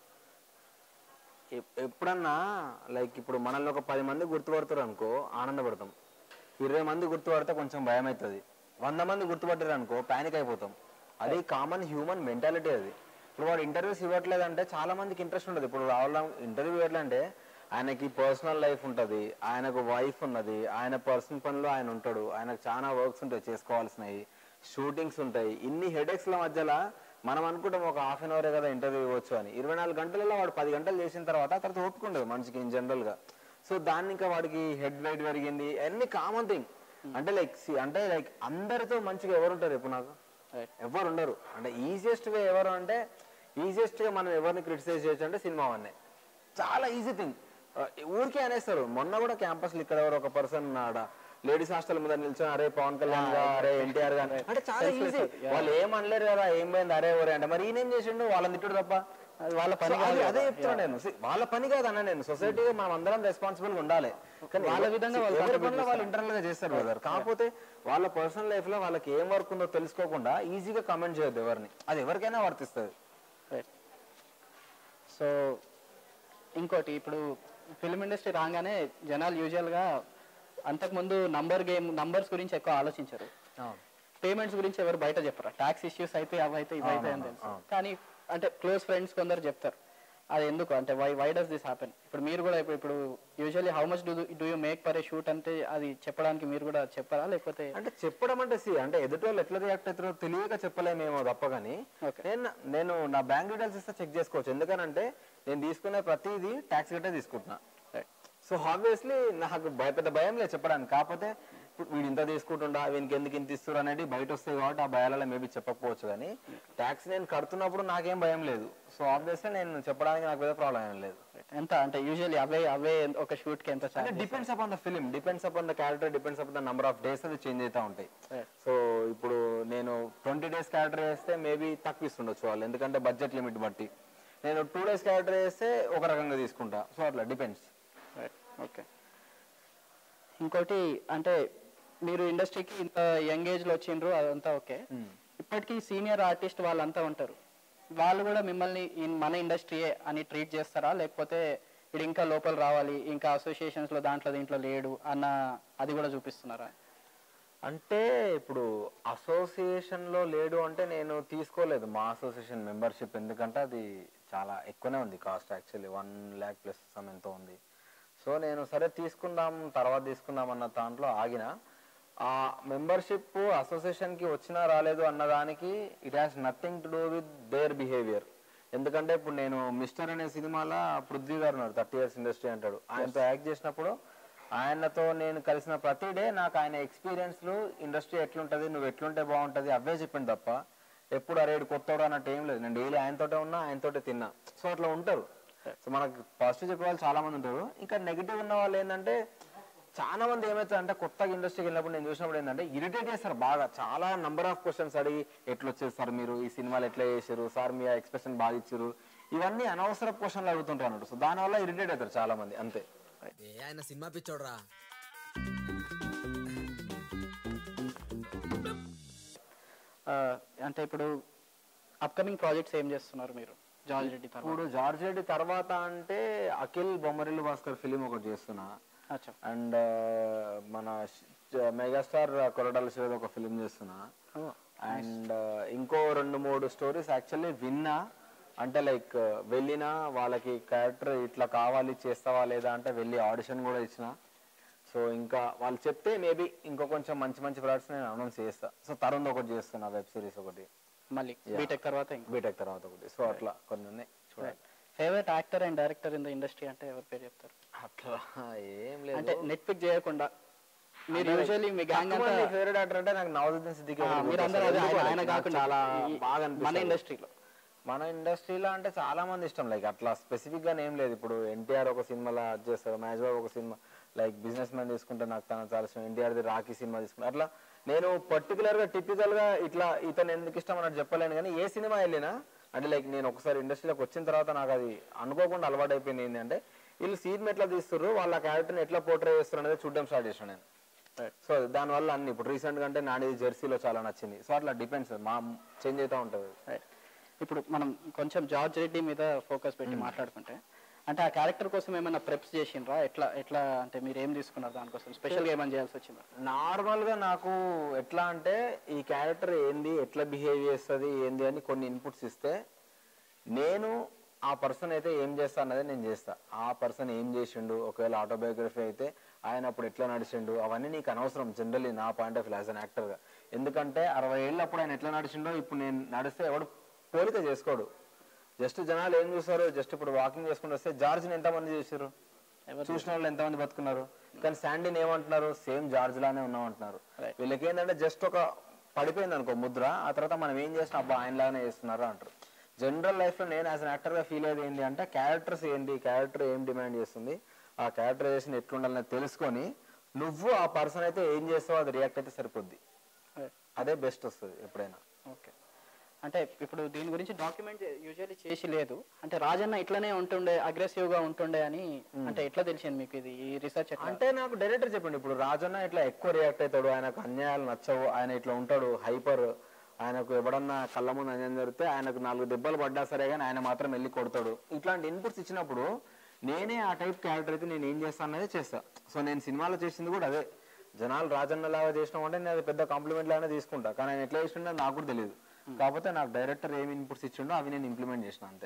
ఎప్పుడన్నా లైక్ ఇప్పుడు మనల్ని ఒక పది మంది గుర్తుపడతారు అనుకో ఆనందపడతాం ఇరవై మంది గుర్తుపడితే కొంచెం భయం అవుతుంది వంద మంది గుర్తుపట్టారు అనుకో ప్యానిక్ అయిపోతాం అది కామన్ హ్యూమన్ మెంటాలిటీ అది ఇప్పుడు వాడు ఇంటర్వ్యూస్ ఇవ్వట్లేదంటే చాలా మందికి ఇంట్రెస్ట్ ఉంటుంది ఇప్పుడు రావాల ఇంటర్వ్యూ ఇవ్వట్లంటే ఆయనకి పర్సనల్ లైఫ్ ఉంటుంది ఆయనకు వైఫ్ ఉన్నది ఆయన పర్సనల్ పనిలో ఆయన ఉంటాడు ఆయనకు చాలా వర్క్స్ ఉంటాయి చేసుకోవాల్సినవి షూటింగ్స్ ఉంటాయి ఇన్ని హెడేక్స్ల మధ్యలో మనం అనుకుంటాం ఒక హాఫ్ అన్ అవరే కదా ఇంటర్వ్యూ ఇవ్వచ్చు అని ఇరవై నాలుగు గంటలలో వాడు పది గంటలు చేసిన తర్వాత ఆ తర్వాత ఒప్పుకుండదు మనిషికి ఇన్ జనరల్ గా సో దాన్ని ఇంకా వాడికి హెడ్ వెయిట్ పెరిగింది అన్ని కామన్ థింగ్ అంటే లైక్ అంటే లైక్ అందరితో మంచిగా ఎవరు ఉంటారు ఇప్పుడు నాకు ఎవరు ఉండరు అంటే ఈజియెస్ట్ వే ఎవరు అంటే ఈజియెస్ట్ గా మనం ఎవరిని క్రిటిసైజ్ చేయొచ్చు అంటే సినిమా వన్నే చాలా ఈజీ థింగ్ ఊరికే అనేస్తారు మొన్న కూడా క్యాంపస్ ఇక్కడ ఎవరు ఒక పర్సన్ ఆడ లేడీస్ హాస్టల్ మీద నిల్చొని అరే పవన్ కళ్యాణ్ గా అరే ఎన్టీఆర్ గా అంటే చాలా ఈజీ వాళ్ళు ఏం అనలేరు కదా ఏం పోయింది అరే ఒరే అంటే మరి ఈయన ఏం చేసిండు వాళ్ళని తిట్టుడు తప్ప అది వాళ్ళ పని So, కాదు అది- అదే కదా. చెప్తున్నా నేను See, వాళ్ళ పని కాదు అన్న నేను సొసైటీ మనం అందరం రెస్పాన్సిబుల్ గా ఉండాలి కానీ వాళ్ళ ఎవరి- విధంగా వాళ్ళు ఎవరి contribute పనిలో వాళ్ళు ఇంటర్నల్ గా చేస్తారు బ్రదర్ కాకపోతే వాళ్ళ పర్సనల్ లైఫ్ లో వాళ్ళకి ఏం వర్క్ ఉందో తెలుసుకోకుండా ఈజీగా కమెంట్ చేయొద్దు ఎవరిని అది ఎవరికైనా వర్తిస్తుంది రైట్ సో ఇంకోటి ఇప్పుడు ఫిల్మ్ ఇండస్ట్రీ రాగానే జనాలు యూజువల్గా అంతకుముందు నంబర్ గేమ్ నంబర్స్ గురించి ఎక్కువ ఆలోచించరు పేమెంట్స్ గురించి ఎవరు బయట చెప్పరు ట్యాక్స్ ఇష్యూస్ అయితే అవి అయితే ఇవి అయితే అని తెలుసు కానీ అంటే క్లోజ్ ఫ్రెండ్స్ కొందరు చెప్తారు అది ఎందుకు అంటే why why does this happen ఇప్పుడు మీరు కూడా ఇప్పుడు ఇప్పుడు usually how much do do you make per a shoot అంటే అది చెప్పడానికి మీరు కూడా చెప్పరా లేకపోతే అంటే చెప్పడం అంటే సి అంటే ఎదుటి వాళ్ళు ఎట్లా రియాక్ట్ అవుతారో తెలియక చెప్పలేమేమో తప్ప కానీ Okay. నేను నేను నా బ్యాంక్ డీటెయిల్స్ ఇస్తే చెక్ చేసుకోవచ్చు ఎందుకనంటే నేను తీసుకునే ప్రతిదీ ట్యాక్స్ కట్టే తీసుకుంటున్నా సో ఆబ్వియస్లీ నాకు భయ పెద్ద భయం లేదు చెప్పడానికి కాకపోతే ఇప్పుడు వీడు ఇంత తీసుకుంటుండా వీనికి ఎందుకు ఇంత ఇస్తారు అనేది బయట వస్తాయి కాబట్టి ఆ భయాలలో మేబీ చెప్పకపోవచ్చు కానీ ట్యాక్స్ నేను కడుతున్నప్పుడు నాకేం భయం లేదు సో ఆబ్వియస్లీ నేను చెప్పడానికి నాకు పెద్ద ప్రాబ్లం ఏం లేదు ఎంత అంటే యూజువల్లీ అవే అవే ఒక షూట్ కి ఎంత అంటే charge depends upon the film depends upon the character depends upon the number of days అది చేంజ్ అవుతా ఉంటాయి Right. సో ఇప్పుడు నేను ట్వంటీ డేస్ క్యారెక్టర్ వేస్తే మేబీ తక్కువ ఇస్తుండొచ్చు వాళ్ళు ఎందుకంటే బడ్జెట్ లిమిట్ బట్టి నేను టూ డేస్ క్యారెక్టర్ వేస్తే ఒక రకంగా తీసుకుంటా సో అట్లా డిపెండ్స్ ఓకే ఇంకోటి అంటే మీరు ఇండస్ట్రీకి ఇంత యంగ్ ఏజ్ లో వచ్చిండ్రు అదంతా ఓకే ఇప్పటికీ సీనియర్ ఆర్టిస్ట్ వాళ్ళంతా ఉంటారు వాళ్ళు కూడా మిమ్మల్ని ఈ- మన ఇండస్ట్రీయే అని ట్రీట్ చేస్తారా లేకపోతే ఇది ఇంకా లోపల రావాలి ఇంకా అసోసియేషన్స్ లో దాంట్లో దీంట్లో లేడు అన్న అది కూడా చూపిస్తున్నారా అంటే ఇప్పుడు అసోసియేషన్ లో లేడు అంటే నేను తీసుకోలేదు మా అసోసియేషన్ మెంబర్షిప్ ఎందుకంటే అది చాలా ఎక్కువనే ఉంది cost actually one lakh plus some ఎంతో ఉంది సో నేను సరే తీసుకుందాం తర్వాత తీసుకుందాం అన్న దాంట్లో ఆగిన ఆ మెంబర్షిప్ అసోసియేషన్ కి వచ్చినా రాలేదు అన్న దానికి it has nothing to do with their behaviour ఎందుకంటే ఇప్పుడు నేను మిస్టర్ అనే సినిమాలో పృథ్వీ గారు ఉన్నారు థర్టీ ఇయర్స్ ఇండస్ట్రీ అంటాడు ఆయనతో యాక్ట్ చేసినప్పుడు ఆయనతో నేను కలిసిన ప్రతి డే నాకు ఆయన ఎక్స్పీరియన్స్లు ఇండస్ట్రీ ఎట్లుంటది నువ్వు ఎట్లుంటే బాగుంటది అవే చెప్పింది తప్ప ఎప్పుడు అరేడు కొత్తోడు అన్నట్టు ఏం లేదు నేను డైలీ ఆయనతోటే ఉన్నా ఆయనతోటే తిన్నా సో అట్లా ఉంటారు సో మనకు పాజిటివ్ చెప్పే వాళ్ళు చాలా మంది ఉంటారు ఇంకా నెగిటివ్ ఉన్న వాళ్ళు ఏంటంటే చాలా మంది ఏమవుతుంది అంటే కొత్తగా ఇండస్ట్రీకి వెళ్ళినప్పుడు నేను చూసినప్పుడు ఏంటంటే ఇరిటేట్ చేస్తారు బాగా చాలా నంబర్ ఆఫ్ క్వశ్చన్స్ అడిగి ఎట్లా వచ్చేది సార్ మీరు ఈ సినిమాలు ఎట్లా చేశారు సార్ మీ ఎక్స్ప్రెషన్ బాగా ఇచ్చారు ఇవన్నీ అనవసర క్వశ్చన్లు అడుగుతుంటారు అన్నట్టు సో దానివల్ల ఇరిటేట్ అవుతారు చాలా మంది అంతే ఏ ఆయన సినిమా పిచ్చోడ్రా ఆ, అంటే ఇప్పుడు అప్కమింగ్ ప్రాజెక్ట్స్ ఏం చేస్తున్నారు మీరు జార్జ్ రెడ్డి తర్వాత ఇప్పుడు జార్జ్ రెడ్డి తర్వాత అంటే అఖిల్ బొమ్మరిల్లు భాస్కర్ ఫిలిం ఒకటి చేస్తున్నా అచ్చా అండ్ మన ష్- మెగాస్టార్ కొరడాల శివది ఒక ఫిలిం చేస్తున్నా అండ్ ఇంకో రెండు మూడు స్టోరీస్ యాక్చువల్లీ విన్నా అంటే లైక్ వెళ్ళినా వాళ్ళకి క్యారెక్టర్ ఇట్లా కావాలి చేస్తావా లేదా అంటే వెళ్ళి ఆడిషన్ కూడా ఇచ్చిన సో ఇంకా వాళ్ళు చెప్తే మేబీ ఇంకో కొంచెం మంచి మంచి ప్రాడక్ట్స్ నేను అనౌన్స్ చేస్తా సో తరుణ్ ఒకటి చేస్తున్నా వెబ్ సిరీస్ ఒకటి మళ్ళీ బీటెక్ తర్వాత ఇంకా బీటెక్ తర్వాత ఒకటి సో అట్లా కొన్ని ఉన్నాయి చూడాలి favourite actor and director in the industry అంటే ఎవరి పేరు చెప్తారు అట్లా ఏం అంటే లేదు నెట్ పిక్ చేయకుండా మీరు యూజువల్లీ మీ గ్యాంగ్ అంతా ఫేవరెట్ యాక్టర్ అంటే నాకు నవాజుద్దీన్ సిద్దికీ ఆ, ఒకటి మీరు అందరూ అదే గుర్తొస్తాడు. ఆయన- ఆయన ఎందుకో కాకుండా చాలా ఈ- బాగా మన అనిపిస్తుంది. ఇండస్ట్రీలో మన ఇండస్ట్రీలో అంటే చాలా మంది ఇష్టం లైక్ అట్లా స్పెసిఫిక్ గా ఏం లేదు ఇప్పుడు ఎన్టీఆర్ ఒక సినిమాలో అది చేస్తారు మహేష్ బాబు ఒక సినిమా లైక్ బిజినెస్ మ్యాన్ తీసుకుంటే నాకు తన చాలా ఇష్టం ఎన్టీఆర్ ది రాకీ సినిమా తీసుకుంటే అట్లా నేను పర్టికులర్ గా టిపికల్ గా ఇట్లా ఇతను ఎందుకు ఇష్టం అన్నట్టు చెప్పలేను కానీ ఏ సినిమా వెళ్ళినా అంటే లైక్ నేను ఒకసారి ఇండస్ట్రీలోకి వచ్చిన తర్వాత నాకు అది అనుకోకుండా అలవాటు అయిపోయింది ఏంటంటే వీళ్ళు సీన్ ఎట్లా తీస్తుర్రు వాళ్ళ క్యారెక్టర్ని ఎట్లా పోర్ట్రే చేస్తారు అనేది చూడడం స్టార్ట్ చేసాను నేను సో దానివల్ల అన్ని ఇప్పుడు రీసెంట్ గా అంటే నాది జెర్సీలో చాలా నచ్చింది సో అట్లా డిపెండ్స్ మా చేంజ్ అవుతా ఉంటుంది Right. ఇప్పుడు మనం కొంచెం జార్జ్ రెడ్డి మీద ఫోకస్ పెట్టి మాట్లాడుకుంటే అంటే ఆ క్యారెక్టర్ కోసం ఏమైనా ప్రెప్స్ చేసిండ్రా ఎట్లా ఎట్లా అంటే మీరు ఏం తీసుకున్నారు దానికోసం స్పెషల్గా ఏమైనా చేయాల్సి వచ్చిందా నార్మల్ గా నాకు ఎట్లా అంటే ఈ క్యారెక్టర్ ఏంది ఎట్లా బిహేవ్ చేస్తుంది ఏంది అని కొన్ని ఇన్పుట్స్ ఇస్తే నేను ఆ పర్సన్ అయితే ఏం చేస్తా అన్నది నేను చేస్తా ఆ పర్సన్ ఏం చేసిండు ఒకవేళ ఆటోబయోగ్రఫీ అయితే ఆయన అప్పుడు ఎట్లా నడిచిండు అవన్నీ నీకు అనవసరం జనరల్లీ నా point of as an actor గా ఎందుకంటే అరవై ఏళ్ళు అప్పుడు ఆయన ఎట్లా నడిచిండో ఇప్పుడు నేను నడిస్తే ఎవడు పోలిక చేసుకోడు జస్ట్ జనాలు ఏం చూస్తారు జస్ట్ ఇప్పుడు వాకింగ్ చేసుకుంటూ వస్తే జార్జ్ని ఎంతమంది చూసారు చూసిన వాళ్ళు ఎంతమంది బతుకున్నారు కానీ శాండీని ఏమంటున్నారు సేమ్ జార్జ్ లానే ఉన్నాం అంటున్నారు వీళ్ళకి ఏంటంటే జస్ట్ ఒక పడిపోయింది అనుకో ముద్ర ఆ తర్వాత మనం ఏం చేసినా అబ్బా ఆయన లాగానే చేస్తున్నారు అంటారు జనరల్ లైఫ్ లో నేను యాజ్ అన్ యాక్టర్ గా ఫీల్ అయ్యేది ఏంటి అంటే క్యారెక్టర్స్ ఏంటి క్యారెక్టర్ ఏం డిమాండ్ చేస్తుంది ఆ క్యారెక్టరైజేషన్ ఎట్లుండాలని తెలుసుకొని నువ్వు ఆ పర్సన్ అయితే ఏం చేస్తావో అది రియాక్ట్ అయితే సరిపోద్ది అదే బెస్ట్ వస్తుంది ఎప్పుడైనా ఓకే అంటే ఇప్పుడు దీని గురించి డాక్యుమెంట్ యూజువల్లీ చేసి లేదు అంటే రాజన్న ఇట్లనే ఉంటుండే అగ్రెసివ్ గా ఉంటుండే అని అంటే ఎట్లా తెలిసింది మీకు ఇది ఈ రీసెర్చ్ ఎట్లా అంటే నాకు డైరెక్టర్ చెప్పండి ఇప్పుడు రాజన్న ఇట్లా ఎక్కువ రియాక్ట్ అవుతాడు ఆయనకు అన్యాయాలు నచ్చవు ఆయన ఇట్లా ఉంటాడు హైపర్ ఆయనకు ఎవడన్నా కళ్ళ ముందు అన్యాయం జరిగితే ఆయనకు నాలుగు దెబ్బలు పడ్డా సరే కానీ ఆయన మాత్రం వెళ్ళి కొడతాడు ఇట్లాంటి ఇన్పుట్స్ ఇచ్చినప్పుడు నేనే ఆ టైప్ క్యారెక్టర్ అయితే నేను ఏం చేస్తాను అనేది చేస్తా సో నేను సినిమాలో చేసింది కూడా అదే జనాలు రాజన్న లాగా చేసినాం అంటే నేను అది పెద్ద కాంప్లిమెంట్ లాగానే తీసుకుంటా కానీ ఆయన ఎట్లా చేసిండో నాకు కూడా తెలియదు కాకపోతే నాకు డైరెక్టర్ ఏమి ఇన్పుట్స్ ఇచ్చిండో అవి నేను ఇంప్లిమెంట్ చేసిన అంతే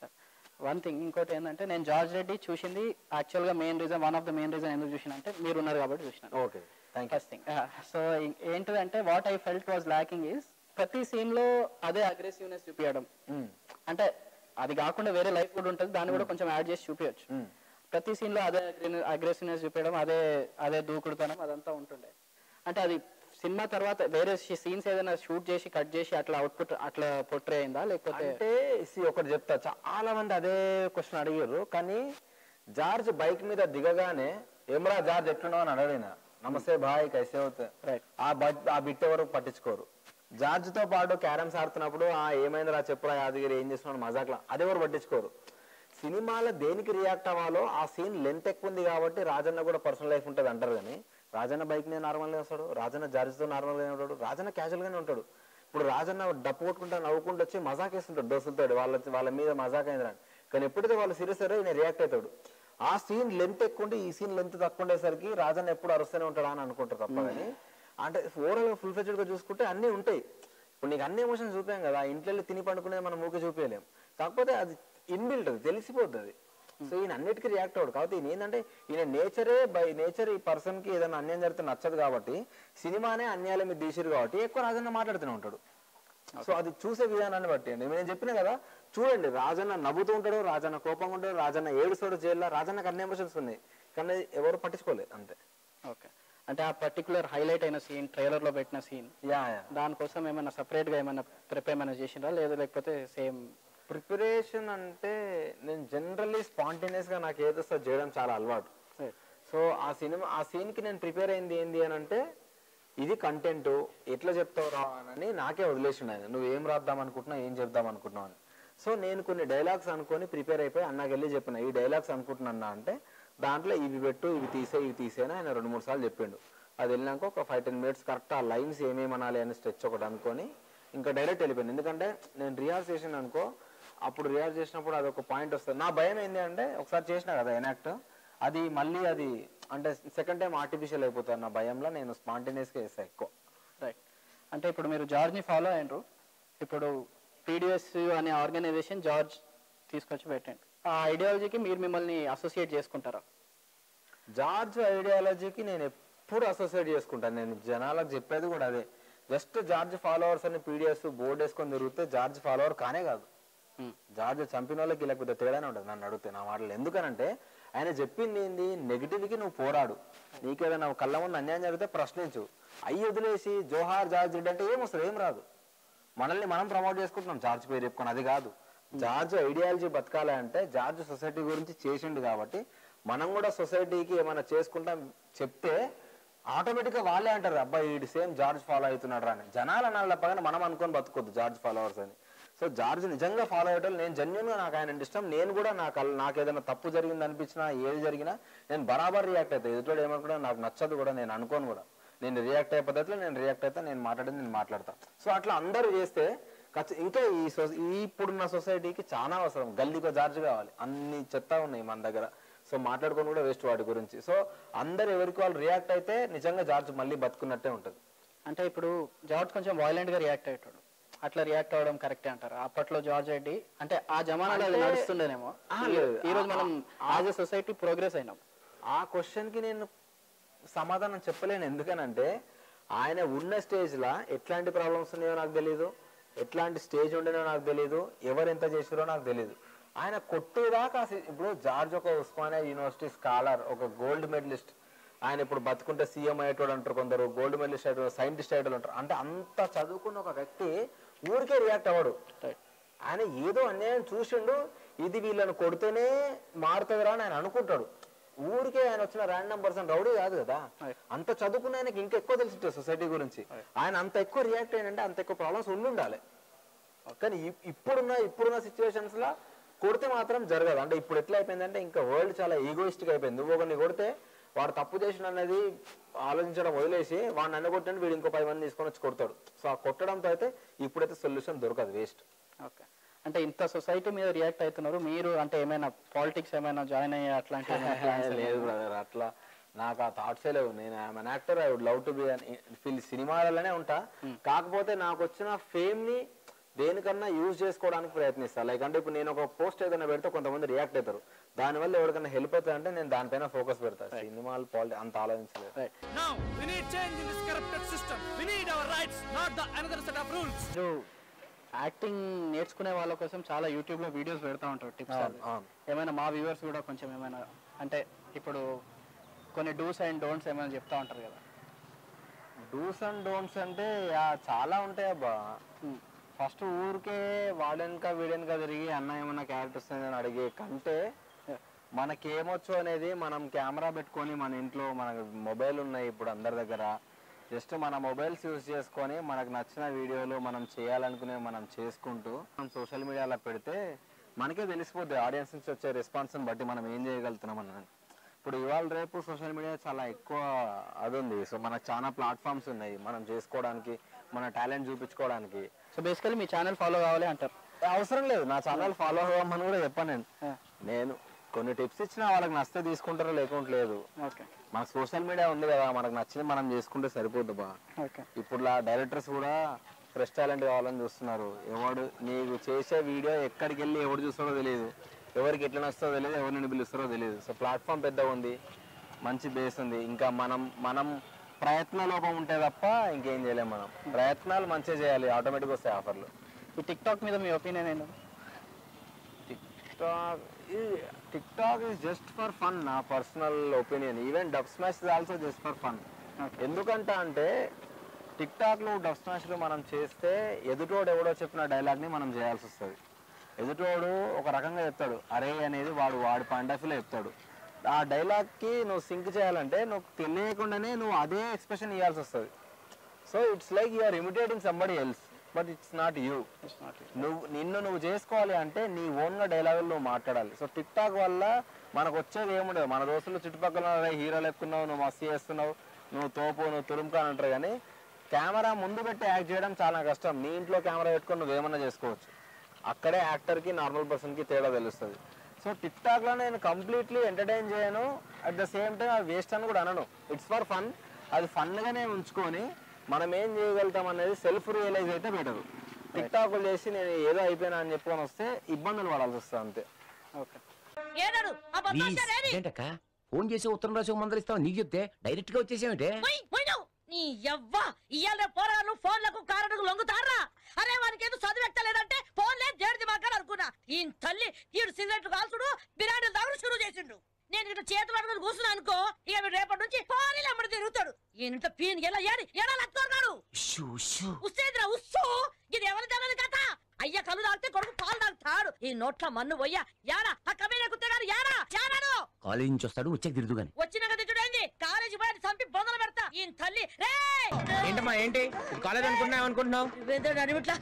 వన్ థింగ్ ఇంకోటి ఏంటంటే నేను జార్జ్ రెడ్డి చూసింది యాక్చువల్గా main reason one of the main reason ఎందుకు చూసిన అంటే మీరు ఉన్నారు కాబట్టి చూసినాను okay thank you first thing so ఏంటిదంటే what I felt was lacking is ప్రతి సీన్ లో అదే అగ్రెసివ్నెస్ చూపించడం అంటే అది కాకుండా వేరే లైఫ్ కూడా ఉంటుంది దాన్ని కూడా కొంచెం యాడ్ చేసి చూపించచ్చు ప్రతి సీన్ లో అదే అగ్రెసివ్నెస్ చూపించడం అదే అదే దూకుడుతనం అదంతా ఉంటుండే అంటే అది సినిమా తర్వాత వేరే సీన్స్ ఏదైనా షూట్ చేసి కట్ చేసి అట్లా అవుట్పుట్ అట్లా పొట్రే అయిందా లేకపోతే అంటే see, ఒకటి చెప్తా చాలా మంది అదే క్వశ్చన్ అడిగారు కానీ జార్జ్ బైక్ మీద దిగగానే ఏమరా జార్జ్ ఎట్లున్నావు అని అడగడిన నమస్తే బాయ్ కైసే అవుతా Right. ఆ బట్ ఆ బిట్ ఎవరు పట్టించుకోరు జార్జ్ తో పాటు క్యారమ్స్ ఆడుతున్నప్పుడు ఆ ఏమైందిరా చెప్పురా యాదగిరి ఏం చేస్తున్నాడు మజాక్లా అది ఎవరు పట్టించుకోరు సినిమాలో దేనికి రియాక్ట్ అవ్వాలో ఆ సీన్ లెంత్ ఎక్కువ ఉంది కాబట్టి రాజన్న కూడా పర్సనల్ లైఫ్ ఉంటుంది అంటారు కానీ రాజన్న బైక్ మీద నార్మల్గా వస్తాడు రాజన్న జార్జ్తో నార్మల్గానే ఉంటాడు రాజన్న casual గానే ఉంటాడు ఇప్పుడు రాజన్న డప్పు కొట్టుకుంటా నవ్వుకుంటూ వచ్చి మజాక్ వేస్తుంటాడు దోస్తులతో వాళ్ళ వాళ్ళ మీద మజాక్ అయింది కానీ ఎప్పుడైతే వాళ్ళు సీరియస్ అయ్యారో ఈయన రియాక్ట్ అవుతాడు ఆ సీన్ లెంత్ ఎక్కువ ఉండి ఈ సీన్ లెంత్ తక్కువ ఉండేసరికి రాజన్న ఎప్పుడు అరుస్తూనే ఉంటాడా అని అనుకుంటారు తప్ప కానీ అంటే ఓవరాల్ గా ఫుల్ ఫ్లెజ్డ్ గా చూసుకుంటే అన్నీ ఉంటాయి ఇప్పుడు నీకు అన్ని ఎమోషన్స్ చూపాం కదా ఇంట్లో వెళ్ళి తిని పండుకునేది మనం ఊకే చూపించలేం కాకపోతే అది ఇన్బిల్ట్ అది తెలిసిపోద్ది అది సో ఈయన అన్నిటికీ రియాక్ట్ అవ్వడు కాబట్టి ఈయన ఏంటంటే ఈయన నేచరే బై నేచర్ ఈ పర్సన్ కి ఏదైనా అన్యాయం జరిగితే నచ్చదు కాబట్టి సినిమానే అన్యాయాల మీద తీసిరు కాబట్టి ఎక్కువ రాజన్న మాట్లాడుతూనే ఉంటాడు సో అది చూసే విధానాన్ని బట్టి అండి నేను చెప్పిన కదా చూడండి రాజన్న నవ్వుతూ ఉంటాడు రాజన్న కోపంగా ఉంటాడు రాజన్న ఏడుస్తాడు జైల్లో రాజన్నకు అన్ని ఎమోషన్స్ ఉన్నాయి కానీ ఎవరు పట్టించుకోలేదు అంతే ఓకే అంటే ఆ పర్టికులర్ హైలైట్ అయిన సీన్ ట్రైలర్ లో పెట్టిన సీన్ యా యా దానికోసం ఏమైనా separate గా ఏమైనా ప్రిపేర్ ఏమైనా చేసిండ్రా లేదా లేకపోతే సేమ్ ప్రిపరేషన్ అంటే నేను జనరల్లీ స్పాంటేనియస్ గా నాకు ఏదో వస్తుందో చేయడం చాలా అలవాటు సో ఆ సినిమా ఆ సీన్ కి నేను ప్రిపేర్ అయింది ఏంది అని అంటే ఇది కంటెంట్ ఎట్లా చెప్తావు రా అని నాకే వదిలేసిండు ఆయన నువ్వు ఏం రాద్దాం అనుకుంటున్నావు ఏం చెప్దాం అనుకుంటున్నావు అని సో నేను కొన్ని డైలాగ్స్ అనుకొని ప్రిపేర్ అయిపోయి అన్నకి వెళ్ళి చెప్పిన ఈ డైలాగ్స్ అనుకుంటున్నా అంటే దాంట్లో ఇవి పెట్టు ఇవి తీసే ఇవి తీసేనా ఆయన రెండు మూడు సార్లు చెప్పిండు అది వెళ్ళినాక ఒక ఫైవ్ టెన్ మినిట్స్ కరెక్ట్ ఆ లైన్స్ ఏమేమి అనాలి అని స్ట్రెచ్ ఒకటి అనుకొని ఇంకా డైరెక్ట్ వెళ్ళిపోయింది ఎందుకంటే నేను రియాజ్ చేసిన అనుకో అప్పుడు రియాజ్ చేసినప్పుడు అది ఒక పాయింట్ వస్తుంది నా భయం ఏంటి అంటే ఒకసారి చేసిన కదా ఎనాక్ట్ అది మళ్ళీ అది అంటే సెకండ్ టైం ఆర్టిఫిషియల్ అయిపోతుంది నా భయంలో నేను స్పాంటేనియస్గా వేస్తాను ఎక్కువ రైట్ అంటే ఇప్పుడు మీరు జార్జ్ ని ఫాలో అయ్యారు ఇప్పుడు పీడిఎస్ అనే ఆర్గనైజేషన్ జార్జ్ తీసుకొచ్చి పెట్టండి ఆ ఐడియాలజీకి మీరు మిమ్మల్ని అసోసియేట్ చేసుకుంటారా జార్జ్ ఐడియాలజీకి నేను ఎప్పుడు అసోసియేట్ చేసుకుంటాను నేను జనాలకు చెప్పేది కూడా అదే జస్ట్ జార్జ్ ఫాలోవర్స్ అని పీడిఎస్ బోర్డు వేసుకొని తిరిగితే జార్జ్ ఫాలోవర్ కానే కాదు Hmm. జార్జ్ చంపిన వాళ్ళకి ఇలా పెద్ద తేడానే ఉంటుంది నన్ను అడిగితే నా మాటలు ఎందుకనంటే ఆయన చెప్పింది ఏంది నెగిటివ్కి నువ్వు పోరాడు నీకేదైనా కళ్ళ ముందు అన్యాయం జరిగితే ప్రశ్నించు అయ్యి వదిలేసి జోహార్ జార్జ్ రెడ్డి అంటే ఏం వస్తుంది ఏం రాదు మనల్ని మనం ప్రమోట్ చేసుకుంటున్నాం జార్జ్ పేరు చెప్పుకొని అది కాదు జార్జ్ ఐడియాలజీ బతకాలి అంటే జార్జ్ సొసైటీ గురించి చేసిండు కాబట్టి మనం కూడా సొసైటీకి ఏమైనా చేసుకుంటాం చెప్తే ఆటోమేటిక్ గా వాళ్ళే అంటారు అబ్బాయి వీడు సేమ్ జార్జ్ ఫాలో అవుతున్నాడు అని జనాలు అనాలి తప్ప కానీ మనం అనుకొని బతుకోద్దు జార్జ్ ఫాలోవర్స్ అని సో జార్జ్ నిజంగా ఫాలో అయ్యేటోళ్ళు నేను జెన్యున్ గా నాకు ఆయన అంటే ఇష్టం నేను కూడా నాకు అల్- నాకు ఏదైనా తప్పు జరిగింది అనిపించినా ఏది జరిగినా నేను బరాబర్ రియాక్ట్ అవుతాను ఎదుటోడు ఏమనుకున్నా నాకు నచ్చదు కూడా నేను అనుకోను కూడా నేను రియాక్ట్ అయ్యే పద్ధతిలో నేను రియాక్ట్ అవుతా నేను మాట్లాడేది నేను మాట్లాడతా సో అట్లా అందరూ చేస్తే ఖచ్చి- ఇంకా ఈ సొ- ఈ ఇప్పుడున్న సొసైటీకి చాలా అవసరం గల్లీకో జార్జ్ కావాలి అన్ని చెత్త ఉన్నాయి మన దగ్గర సో మాట్లాడుకొని కూడా వేస్ట్ వాటి గురించి సో అందరు ఎవరికి వాళ్ళు రియాక్ట్ అయితే నిజంగా జార్జ్ మళ్ళీ బతుకున్నట్టే ఉంటుంది అంటే ఇప్పుడు జార్జ్ కొంచెం వైలెంట్ గా రియాక్ట్ అయ్యాడు అట్లా రియాక్ట్ అవ్వడం కరెక్టే అంటారు అప్పట్లో జార్జ్ రెడ్డి అంటే ఆ జమానాలో అది అంటే- నడుస్తుండేనేమో ఆ, లేదు. ఈ రోజు మనం యాజ్ ఎ సొసైటీ ప్రోగ్రెస్ అయినాం ఆ క్వశ్చన్ కి నేను సమాధానం చెప్పలేను ఎందుకనంటే ఆయన ఉన్న స్టేజ్ లా ఎట్లాంటి ప్రాబ్లమ్స్ ఉన్నాయో నాకు తెలియదు ఎట్లాంటి స్టేజ్ ఉండేనో నాకు తెలియదు ఎవరు ఎంత చేసారో నాకు తెలియదు ఆయన కొట్టేదాకా అసలు- ఇప్పుడు జార్జ్ ఒక ఉస్మానియా యూనివర్సిటీ స్కాలర్ ఒక గోల్డ్ మెడలిస్ట్ ఆయన ఇప్పుడు బతుకుంటే సీఎం అయ్యేటోడు అంటారు కొందరు గోల్డ్ మెడలిస్ట్ అయ్యేటోడు సైంటిస్ట్ అయ్యేటోడు అంటారు అంటే అంత చదువుకున్న ఒక వ్యక్తి ఊరికే రియాక్ట్ అవ్వడు ఆయన ఏదో అన్యాయం చూసిండు ఇది వీళ్ళని కొడితేనే మారుతుందిరా అని ఆయన అనుకుంటాడు ఊరికే ఆయన వచ్చిన ర్యాండమ్ పర్సన్ రౌడీ కాదు కదా అంత చదువుకున్న ఆయనకి ఇంకా ఎక్కువ తెలిసి సొసైటీ గురించి ఆయన అంత ఎక్కువ రియాక్ట్ అయ్యంటే అంత ఎక్కువ ప్రాబ్లమ్స్ ఉండి ఉండాలి కానీ ఇప్- ఇప్పుడున్న ఇప్పుడున్న సిచ్యువేషన్స్ లా కొడితే మాత్రం జరగదు అంటే ఇప్పుడు ఎట్లా అయిపోయిందంటే ఇంకా వరల్డ్ చాలా ఈగోయిస్టిక్ అయిపోయింది నువ్వు ఒకరిని కొడితే వాడు తప్పు చేసిన అనేది ఆలోచించడం వదిలేసి వాడిని నన్ను కొట్టండి వీడు ఇంకో పది మంది తీసుకొని వచ్చి కొడతాడు సో ఆ కొట్టడంతో అయితే ఇప్పుడైతే సొల్యూషన్ దొరకదు వేస్ట్ ఓకే అంటే ఇంత సొసైటీ మీద రియాక్ట్ అవుతున్నారు మీరు అంటే ఏమైనా పాలిటిక్స్ ఏమైనా జాయిన్ అయ్యే అట్లాంటి లేదు బ్రదర్ అట్లా నాకు ఆ థాట్సే లేవు నేను I'm actor I would love to be fill సినిమాలలోనే ఉంటా కాకపోతే నాకు వచ్చిన ఫేమ్ ని దేనికన్నా యూజ్ చేసుకోవడానికి ప్రయత్నిస్తా లైక్ అంటే ఇప్పుడు నేను ఒక పోస్ట్ ఏదైనా పెడితే కొంతమంది రియాక్ట్ అవుతారు దానివల్ల ఎవరికైనా హెల్ప్ అవుతుంది అంటే నేను దానిపైన ఫోకస్ పెడతా సినిమాలు పాలి అంత ఆలోచించలేదు right Now, we need change in this corrupted system. We need our rights, not the another set of rules. మీరు యాక్టింగ్ నేర్చుకునే వాళ్ళ కోసం చాలా యూట్యూబ్లో వీడియోస్ పెడతా ఉంటారు టిప్స్ అవును, అవును. ఏమైనా మా వ్యూవర్స్ కూడా కొంచెం ఏమైనా అంటే ఇప్పుడు కొన్ని డూస్ అండ్ డోంట్స్ ఏమైనా చెప్తా ఉంటారు కదా డూస్ అండ్ డోంట్స్ అంటే యా, చాలా ఉంటాయి అబ్బా ఫస్ట్ ఊరికే వాడెనక వీడెనక తిరిగి అన్న ఏమన్నా క్యారెక్టర్స్ అని అడిగే కంటే మనకేమొచ్చు అనేది మనం కెమెరా పెట్టుకొని మన ఇంట్లో మన మొబైల్ ఉన్నాయి ఇప్పుడు అందరి దగ్గర జస్ట్ మన మొబైల్స్ యూజ్ చేసుకొని మనకు నచ్చిన వీడియోలు మనం చేయాలనుకునే మనం చేసుకుంటూ మనం సోషల్ మీడియాలో పెడితే మనకే తెలిసిపోద్ది ఆడియన్స్ నుంచి వచ్చే రెస్పాన్స్ని బట్టి మనం ఏం చేయగలుగుతున్నాం అన్నది ఇప్పుడు ఇవాళ రేపు సోషల్ మీడియా చాలా ఎక్కువ అది ఉంది సో మనకు చాలా ప్లాట్ఫామ్స్ ఉన్నాయి మనం చేసుకోవడానికి మన టాలెంట్ చూపించుకోవడానికి సో బేసికలీ మీ ఛానల్ ఫాలో కావాలి అంటారు అవసరం లేదు నా ఛానల్ ఫాలో అవ్వమని కూడా చెప్పాను నేను నేను కొన్ని టిప్స్ ఇచ్చినా వాళ్ళకి నచ్చితే తీసుకుంటారో లేకుంటే లేదు ఓకే మనకు సోషల్ మీడియా ఉంది కదా మనకు నచ్చింది మనం చేసుకుంటే సరిపోద్ది బా ఓకే ఇప్పుడు డైరెక్టర్స్ కూడా ఫ్రెష్ టాలెంట్ కావాలని చూస్తున్నారు ఎవడు నీకు చేసే వీడియో ఎక్కడికి వెళ్ళి ఎవడు చూస్తారో తెలియదు ఎవరికి ఎట్లా నచ్చుతుందో తెలియదు ఎవరిని పిలుస్తారో తెలియదు సో ప్లాట్ఫామ్ పెద్దగా ఉంది మంచి బేస్ ఉంది ఇంకా మనం మనం ప్రయత్న లోపం ఉంటే తప్ప ఇంకేం చేయలేము మనం ప్రయత్నాలు మంచిగా చేయాలి ఆటోమేటిక్గా వస్తాయి ఆఫర్లు ఈ టిక్ టాక్ మీద మీ ఒపీనియన్ ఏంటి TikTok TikTok is just for fun నా personal opinion even Dubsmash is also just for fun ఎందుకంటే అంటే టిక్టాక్లో డబ్ స్మాష్లు మనం చేస్తే ఎదుటోడు ఎవడో చెప్పిన డైలాగ్ని మనం చేయాల్సి వస్తుంది ఎదుటోడు ఒక రకంగా చెప్తాడు అరే అనేది వాడు వాడి పాయింట్ ఆఫ్ వ్యూలో చెప్తాడు ఆ డైలాగ్కి నువ్వు సింక్ చేయాలంటే నువ్వు తెలియకుండానే నువ్వు అదే ఎక్స్ప్రెషన్ ఇవ్వాల్సి వస్తుంది so it's like you are imitating somebody else but it's not you నువ్వు నిన్ను నువ్వు చేసుకోవాలి అంటే నీ ఓన్గా డైలాగులు నువ్వు మాట్లాడాలి సో టిక్ టాక్ వల్ల మనకు వచ్చేది ఏముండదు మన దోస్తులు చుట్టుపక్కల "అరే, హీరోలు ఎక్కున్నావు నువ్వు మస్తు చేస్తున్నావు నువ్వు తోపు నువ్వు తురుముకా అని అంటారు కానీ కెమెరా ముందు పెట్టి యాక్ట్ చేయడం చాలా కష్టం నీ ఇంట్లో కెమెరా పెట్టుకొని నువ్వేమన్నా చేసుకోవచ్చు అక్కడే యాక్టర్కి నార్మల్ పర్సన్కి తేడా తెలుస్తుంది సో టిక్ టాక్లో నేను కంప్లీట్లీ ఎంటర్టైన్ చేయను అట్ ద సేమ్ టైం అది వేస్ట్ అని కూడా అనను ఇట్స్ ఫర్ ఫన్ అది ఫన్గానే ఉంచుకొని మనం ఏం చేయగలుగుతాం అనేది సెల్ఫ్ రియలైజ్ అయితే బెటర్ టిక్ టాక్లు చేసి నేను ఏదో అయిపోయినా అని చెప్పుకొని వస్తే ఇబ్బందులు పడాల్సి వస్తుంది అంతే ఓకే ఏనాడు ఆ బద్మాష్ ఏది? ఏంటక్క ఫోన్ చేసి ఉత్తరం రాసి మందలు ఇస్తావు నీకు చెప్తే డైరెక్ట్ గా వచ్చేసామంటే పోయ్, పోయినావు. నీ యవ్వ ఇయ్యాల పోరాలు ఫోన్లకు కారణకు లొంగుతారా అరే వానికి ఏదో చదువు ఎక్కలేదంటే ఫోన్లే దేడిది మాకాలు అనుకున్నా ఈ తల్లి ఈడు సిగరెట్లు కాల్చుడు బిర్యానీలు తాగుడు షురూ చేసిండు నేను ఇట్లా చేతులు అడుగులు కూర్చున్నా అనుకో ఇక మీరు రేపటి నుంచి ఫోన్లు అమ్మడి తిరుగుతాడు ఈయన పీన్ ఎలా ఏడి ఎలా లక్కున్నాడు షూ షూ ఉస్సేదిరా ఉస్సు ఇది ఎవరి తెలియదు కథ అయ్య కళ్ళు తాగితే కొడుకు పాలు తాగుతాడు ఈ నోట్ల మన్ను పోయ్యా యారా ఆ కమేనే కుత్తగారు యారా యారాను కాలేజ్ నుంచి వస్తాడు వచ్చాక తిరుదు గాని వచ్చినాక తిట్టుడేంది కాలేజీ పోయి చంపి బొందలు పెడతా ఈ తల్లి రే ఏంటమ్మా ఏంటి కాలేజ్ అనుకుంటున్నావు అనుకుంటున్నావు నువ్వేందో అడిమిట్లా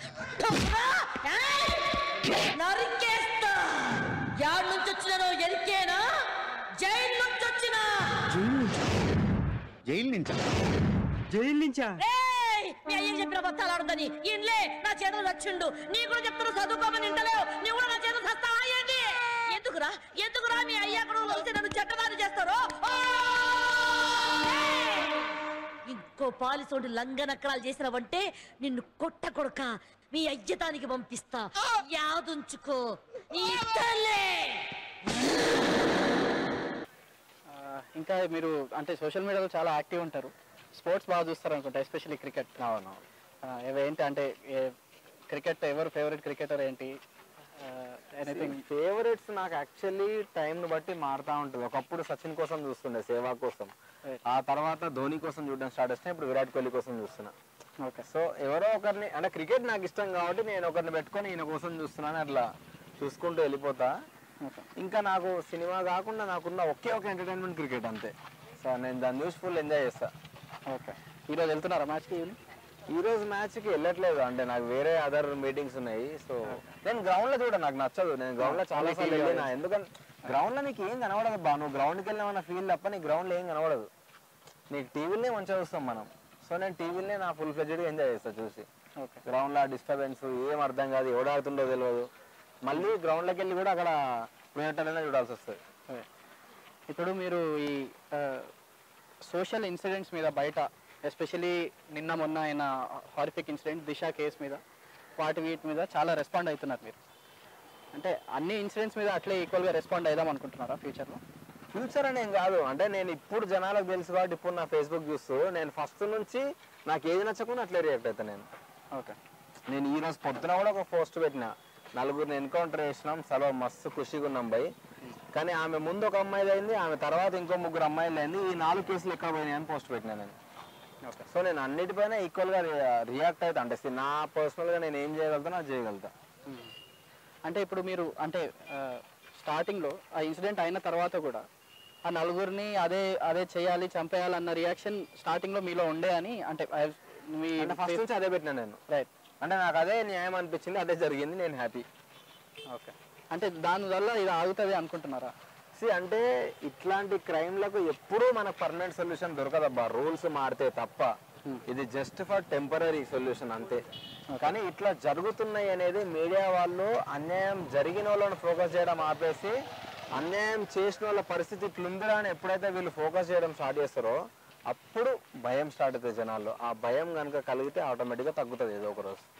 నరికేస్తా యాడ్ నుంచి వచ్చినానో ఎరికేనా జైలు నుంచి వచ్చినా జైలు నుంచా జైలు నుంచా రేయ్! మీ అయ్య చెప్పిన బత్తాలు ఆడుందని ఇన్లే నా చేతులు వచ్చిండు నీ కూడా చెప్తున్నా చదువుకోమని ఇంటలేవు నీ కూడా నా చేతులు చస్తావా ఏంటి ఎందుకురా ఎందుకురా మీ అయ్య కూడా కలిసి నన్ను చెడ్డదారి చేస్తారు ఆ! ఏయ్! ఇంకో పాలిసోడి లంగనక్కడాలు చేసినవంటే నిన్ను కొట్ట కొడక మీ అయ్యతానికి పంపిస్తా యాదుంచుకో ఈ తల్లే ఆ, ఇంకా మీరు అంటే సోషల్ మీడియాలో చాలా యాక్టివ్ ఉంటారు స్పోర్ట్స్ బాగా చూస్తారు అనుకుంటా ఎస్పెషల్లీ క్రికెట్ అవును ఏంటి అంటే క్రికెట్ ఎవరు ఫేవరెట్ క్రికెటర్ ఏంటి ఎనీథింగ్ ఫేవరెట్స్ నాకు యాక్చువల్లీ టైంను బట్టి మారుతా ఉంటుంది ఒకప్పుడు సచిన్ కోసం చూస్తుండే సేవా కోసం Right. ఆ తర్వాత ధోని కోసం చూడడం స్టార్ట్ చేస్తే ఇప్పుడు విరాట్ కోహ్లీ కోసం చూస్తున్నా ఓకే సో ఎవరో ఒకరిని అంటే క్రికెట్ నాకు ఇష్టం కాబట్టి నేను ఒకరిని పెట్టుకొని ఈయన కోసం చూస్తున్నాను అట్లా చూసుకుంటూ వెళ్ళిపోతా ఓకే ఇంకా నాకు సినిమా కాకుండా నాకున్న ఒకే ఒక ఎంటర్టైన్మెంట్ క్రికెట్ అంతే సో నేను దాన్ని చూసి ఫుల్ ఎంజాయ్ చేస్తా ఓకే ఈరోజు వెళ్తున్నారా మ్యాచ్కి ఈవినింగ్ ఈ రోజు మ్యాచ్ కి వెళ్ళట్లేదు అంటే నాకు వేరే అదర్ మీటింగ్స్ ఉన్నాయి సో నేను గ్రౌండ్ లో చూడ నాకు నచ్చదు నేను గ్రౌండ్ లో చాలా సార్లు వెళ్ళినా ఎందుకంటే గ్రౌండ్ లో నీకు ఏం కనబడదు బా నువ్వు గ్రౌండ్ కి వెళ్ళిన ఫీల్ తప్ప నీ గ్రౌండ్ లో ఏం కనబడదు నీకు టీవీలనే మంచిగా చూస్తాం మనం సో నేను టీవీలనే నా ఫుల్ ఫ్లెడ్జ్డ్ ఎంజాయ్ చేస్తా చూసి ఓకే గ్రౌండ్ లో డిస్టర్బెన్స్ ఏం అర్థం కాదు ఎవడు ఆడుతుండో తెలియదు మళ్ళీ గ్రౌండ్ లోకి వెళ్ళి కూడా అక్కడ పోయినట్టనే చూడాల్సి వస్తుంది ఇప్పుడు మీరు ఈ సోషల్ ఇన్సిడెంట్స్ మీద బయట ఎస్పెషలీ నిన్న మొన్న అయిన హారిఫిక్ ఇన్సిడెంట్ దిశ కేసు మీద వాటి వీటి మీద చాలా రెస్పాండ్ అవుతున్నారు మీరు అంటే అన్ని ఇన్సిడెంట్స్ మీద అట్లే ఈక్వల్గా రెస్పాండ్ అవుదాం అనుకుంటున్నారా ఫ్యూచర్లో ఫ్యూచర్ అని ఏం కాదు అంటే నేను ఇప్పుడు జనాలకు తెలుసు కాబట్టి ఇప్పుడు నా ఫేస్బుక్ చూస్తూ నేను ఫస్ట్ నుంచి నాకు ఏది నచ్చకుండా అట్లే రియాక్ట్ అవుతాను నేను ఓకే నేను ఈ రోజు పొద్దున కూడా ఒక పోస్ట్ పెట్టిన నలుగురిని ఎన్కౌంటర్ చేసినాం చాలా మస్తు ఖుషిగా ఉన్నాం బై కానీ ఆమె ముందు ఒక అమ్మాయిది అయింది ఆమె తర్వాత ఇంకో ముగ్గురు అమ్మాయిలు అయింది ఈ నాలుగు కేసులు ఎక్కడ పోయినాయి అని పోస్ట్ పెట్టినా నేను ఓకే సో నేను అన్నిటిపైన ఈక్వల్గా రియాక్ట్ అవుతా అంటే see, నా పర్సనల్గా నేను ఏం చేయగలుగుతానో అది చేయగలుగుతా అంటే ఇప్పుడు మీరు అంటే స్టార్టింగ్లో ఆ ఇన్సిడెంట్ అయిన తర్వాత కూడా ఆ నలుగురిని అదే అదే చేయాలి చంపేయాలి అన్న రియాక్షన్ స్టార్టింగ్లో మీలో ఉండే అని అంటే I- మీ అంటే ఫస్ట్ నుంచి అదే పెట్టినా నేను రైట్ అంటే నాకు అదే న్యాయం అనిపించింది అదే జరిగింది నేను హ్యాపీ ఓకే అంటే దానివల్ల ఇది ఆగుతుంది అనుకుంటున్నారా సి అంటే ఇట్లాంటి క్రైమ్లకు ఎప్పుడూ మనకు పర్మనెంట్ సొల్యూషన్ దొరకదబ్బా రూల్స్ మారితే తప్ప ఇది జస్ట్ ఫర్ టెంపరీ సొల్యూషన్ అంతే కానీ ఇట్లా జరుగుతున్నాయి అనేది మీడియా వాళ్ళు అన్యాయం జరిగిన వాళ్ళని ఫోకస్ చేయడం ఆపేసి అన్యాయం చేసిన వాళ్ళ పరిస్థితి ఇట్లుందిరా అని ఎప్పుడైతే వీళ్ళు ఫోకస్ చేయడం స్టార్ట్ చేస్తారో అప్పుడు భయం స్టార్ట్ అవుతుంది జనాల్లో ఆ భయం కనుక కలిగితే ఆటోమేటిక్గా తగ్గుతుంది ఏదో ఒక రోజు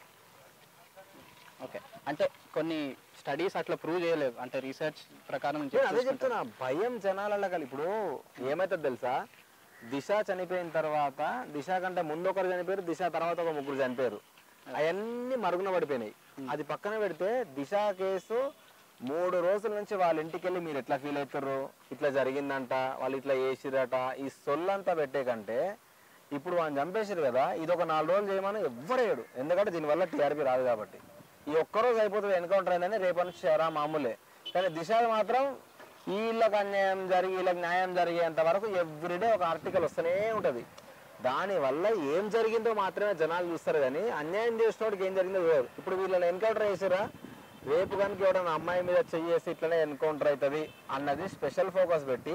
ఓకే అంటే కొన్ని స్టడీస్ అట్లా ప్రూవ్ చేయలేదు అంటే రీసెర్చ్ ప్రకారం నేను అదే చెప్తున్నా భయం జనాలలో కలి ఇప్పుడు ఏమైతుంది తెలుసా దిశ చనిపోయిన తర్వాత దిశ కంటే ముందు ఒకరు చనిపోయారు దిశ తర్వాత ఒక ముగ్గురు చనిపోయారు అవన్నీ మరుగున పడిపోయినాయి అది పక్కన పెడితే దిశ కేసు మూడు రోజుల నుంచి వాళ్ళ ఇంటికి వెళ్ళి మీరు ఎట్లా ఫీల్ అవుతారు ఇట్లా జరిగిందంట వాళ్ళు ఇట్లా చేసిరట ఈ సొల్లంతా పెట్టే కంటే ఇప్పుడు వాళ్ళని చంపేసారు కదా ఇది ఒక నాలుగు రోజులు చేయమని ఎవ్వరేయడు ఎందుకంటే దీనివల్ల టీఆర్పీ రాదు కాబట్టి ఈ ఒక్కరోజు అయిపోతుంది ఎన్కౌంటర్ అయిందని రేపటి నుంచి చేరా మామూలే కానీ దిశ మాత్రం వీళ్ళకి అన్యాయం జరిగి వీళ్ళకి న్యాయం జరిగేంత వరకు ఎవ్రీడే ఒక ఆర్టికల్ వస్తూనే ఉంటుంది దానివల్ల ఏం జరిగిందో మాత్రమే జనాలు చూస్తారు కానీ అన్యాయం చేసినోడికి ఏం జరిగిందో చూడరు ఇప్పుడు వీళ్ళని ఎన్కౌంటర్ చేసారా రేపు కనుక ఎవడన్నా అమ్మాయి మీద చెయ్యేసి ఇట్లనే ఎన్కౌంటర్ అవుతుంది అన్నది స్పెషల్ ఫోకస్ పెట్టి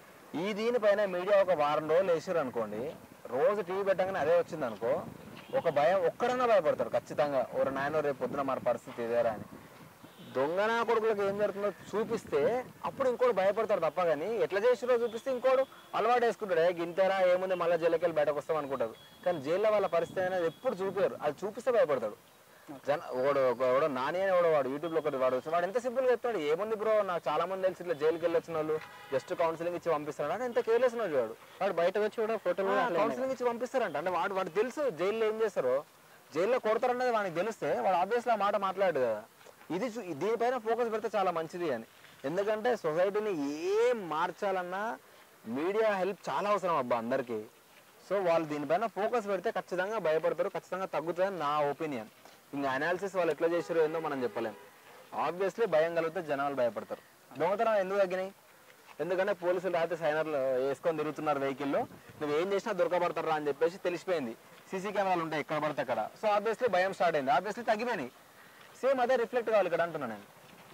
ఈ దీనిపైన మీడియా ఒక వారం రోజులు వేసారు అనుకోండి రోజు టీవీ పెట్టగానే అదే వచ్చింది అనుకో ఒక భయం ఒక్కడన్నా భయపడతారు ఖచ్చితంగా ఒక నాయన రేపు పొద్దున మన పరిస్థితి ఇదేరా అని దొంగనా కొడుకులకు ఏం జరుగుతుందో చూపిస్తే అప్పుడు ఇంకోటి భయపడతాడు తప్ప కానీ ఎట్లా చేసిరో చూపిస్తే ఇంకోడు అలవాటు వేసుకుంటాడు ఏ గింతేరా ఏముంది మళ్ళీ జైలుకి వెళ్ళి బయటకు వస్తాం అనుకుంటారు కానీ జైల్లో వాళ్ళ పరిస్థితి అనేది ఎప్పుడు చూపారు అది చూపిస్తే భయపడతాడు జన ఒకడు ఒకడు నాని అని ఒకడు వాడు యూట్యూబ్ లో ఒకటి వాడు వచ్చి వాడు ఎంత సింపుల్ గా చెప్తాడు ఏముంది బ్రో నాకు చాలా మంది తెలిసి ఇట్లా జైలుకి వెళ్ళి వచ్చిన వాళ్ళు జస్ట్ కౌన్సిలింగ్ ఇచ్చి పంపిస్తాడు అని ఎంత కేర్లెస్ ఉన్నాడు వాడు వాడు బయటకు వచ్చి కూడా ఫోటోలు కౌన్సిలింగ్ ఇచ్చి పంపిస్తారంట అంటే వాడు వాడు తెలుసు జైల్లో ఏం చేస్తారో జైల్లో కొడతారన్నది వానికి తెలిస్తే వాడు ఆబ్వియస్లీ ఆ మాట మాట్లాడు కదా ఇది చూ- దీనిపైన ఫోకస్ పెడితే చాలా మంచిది అని ఎందుకంటే సొసైటీని ఏం మార్చాలన్నా మీడియా హెల్ప్ చాలా అవసరం అబ్బా అందరికీ సో వాళ్ళు దీనిపైన ఫోకస్ పెడితే ఖచ్చితంగా భయపడతారు ఖచ్చితంగా తగ్గుతుందని నా ఒపీనియన్ ఇంకా అనాలిసిస్ వాళ్ళు ఎట్లా చేసారో ఏందో మనం చెప్పలేం ఆబ్వియస్లీ భయం కలిగితే జనాలు భయపడతారు దొంగతనం ఎందుకు తగ్గినాయి ఎందుకంటే పోలీసులు రాత్రి సైనర్లు వేసుకొని తిరుగుతున్నారు వెహికల్లో నువ్వు ఏం చేసినా దొరకబడతారా అని చెప్పేసి తెలిసిపోయింది సీసీ కెమెరాలు ఉంటాయి ఎక్కడ పడితే అక్కడ సో ఆబ్వియస్లీ భయం స్టార్ట్ అయింది ఆబ్వియస్లీ తగ్గిపోయినాయి సేమ్ అదే రిఫ్లెక్ట్ కావాలి ఇక్కడ అంటున్నాను నేను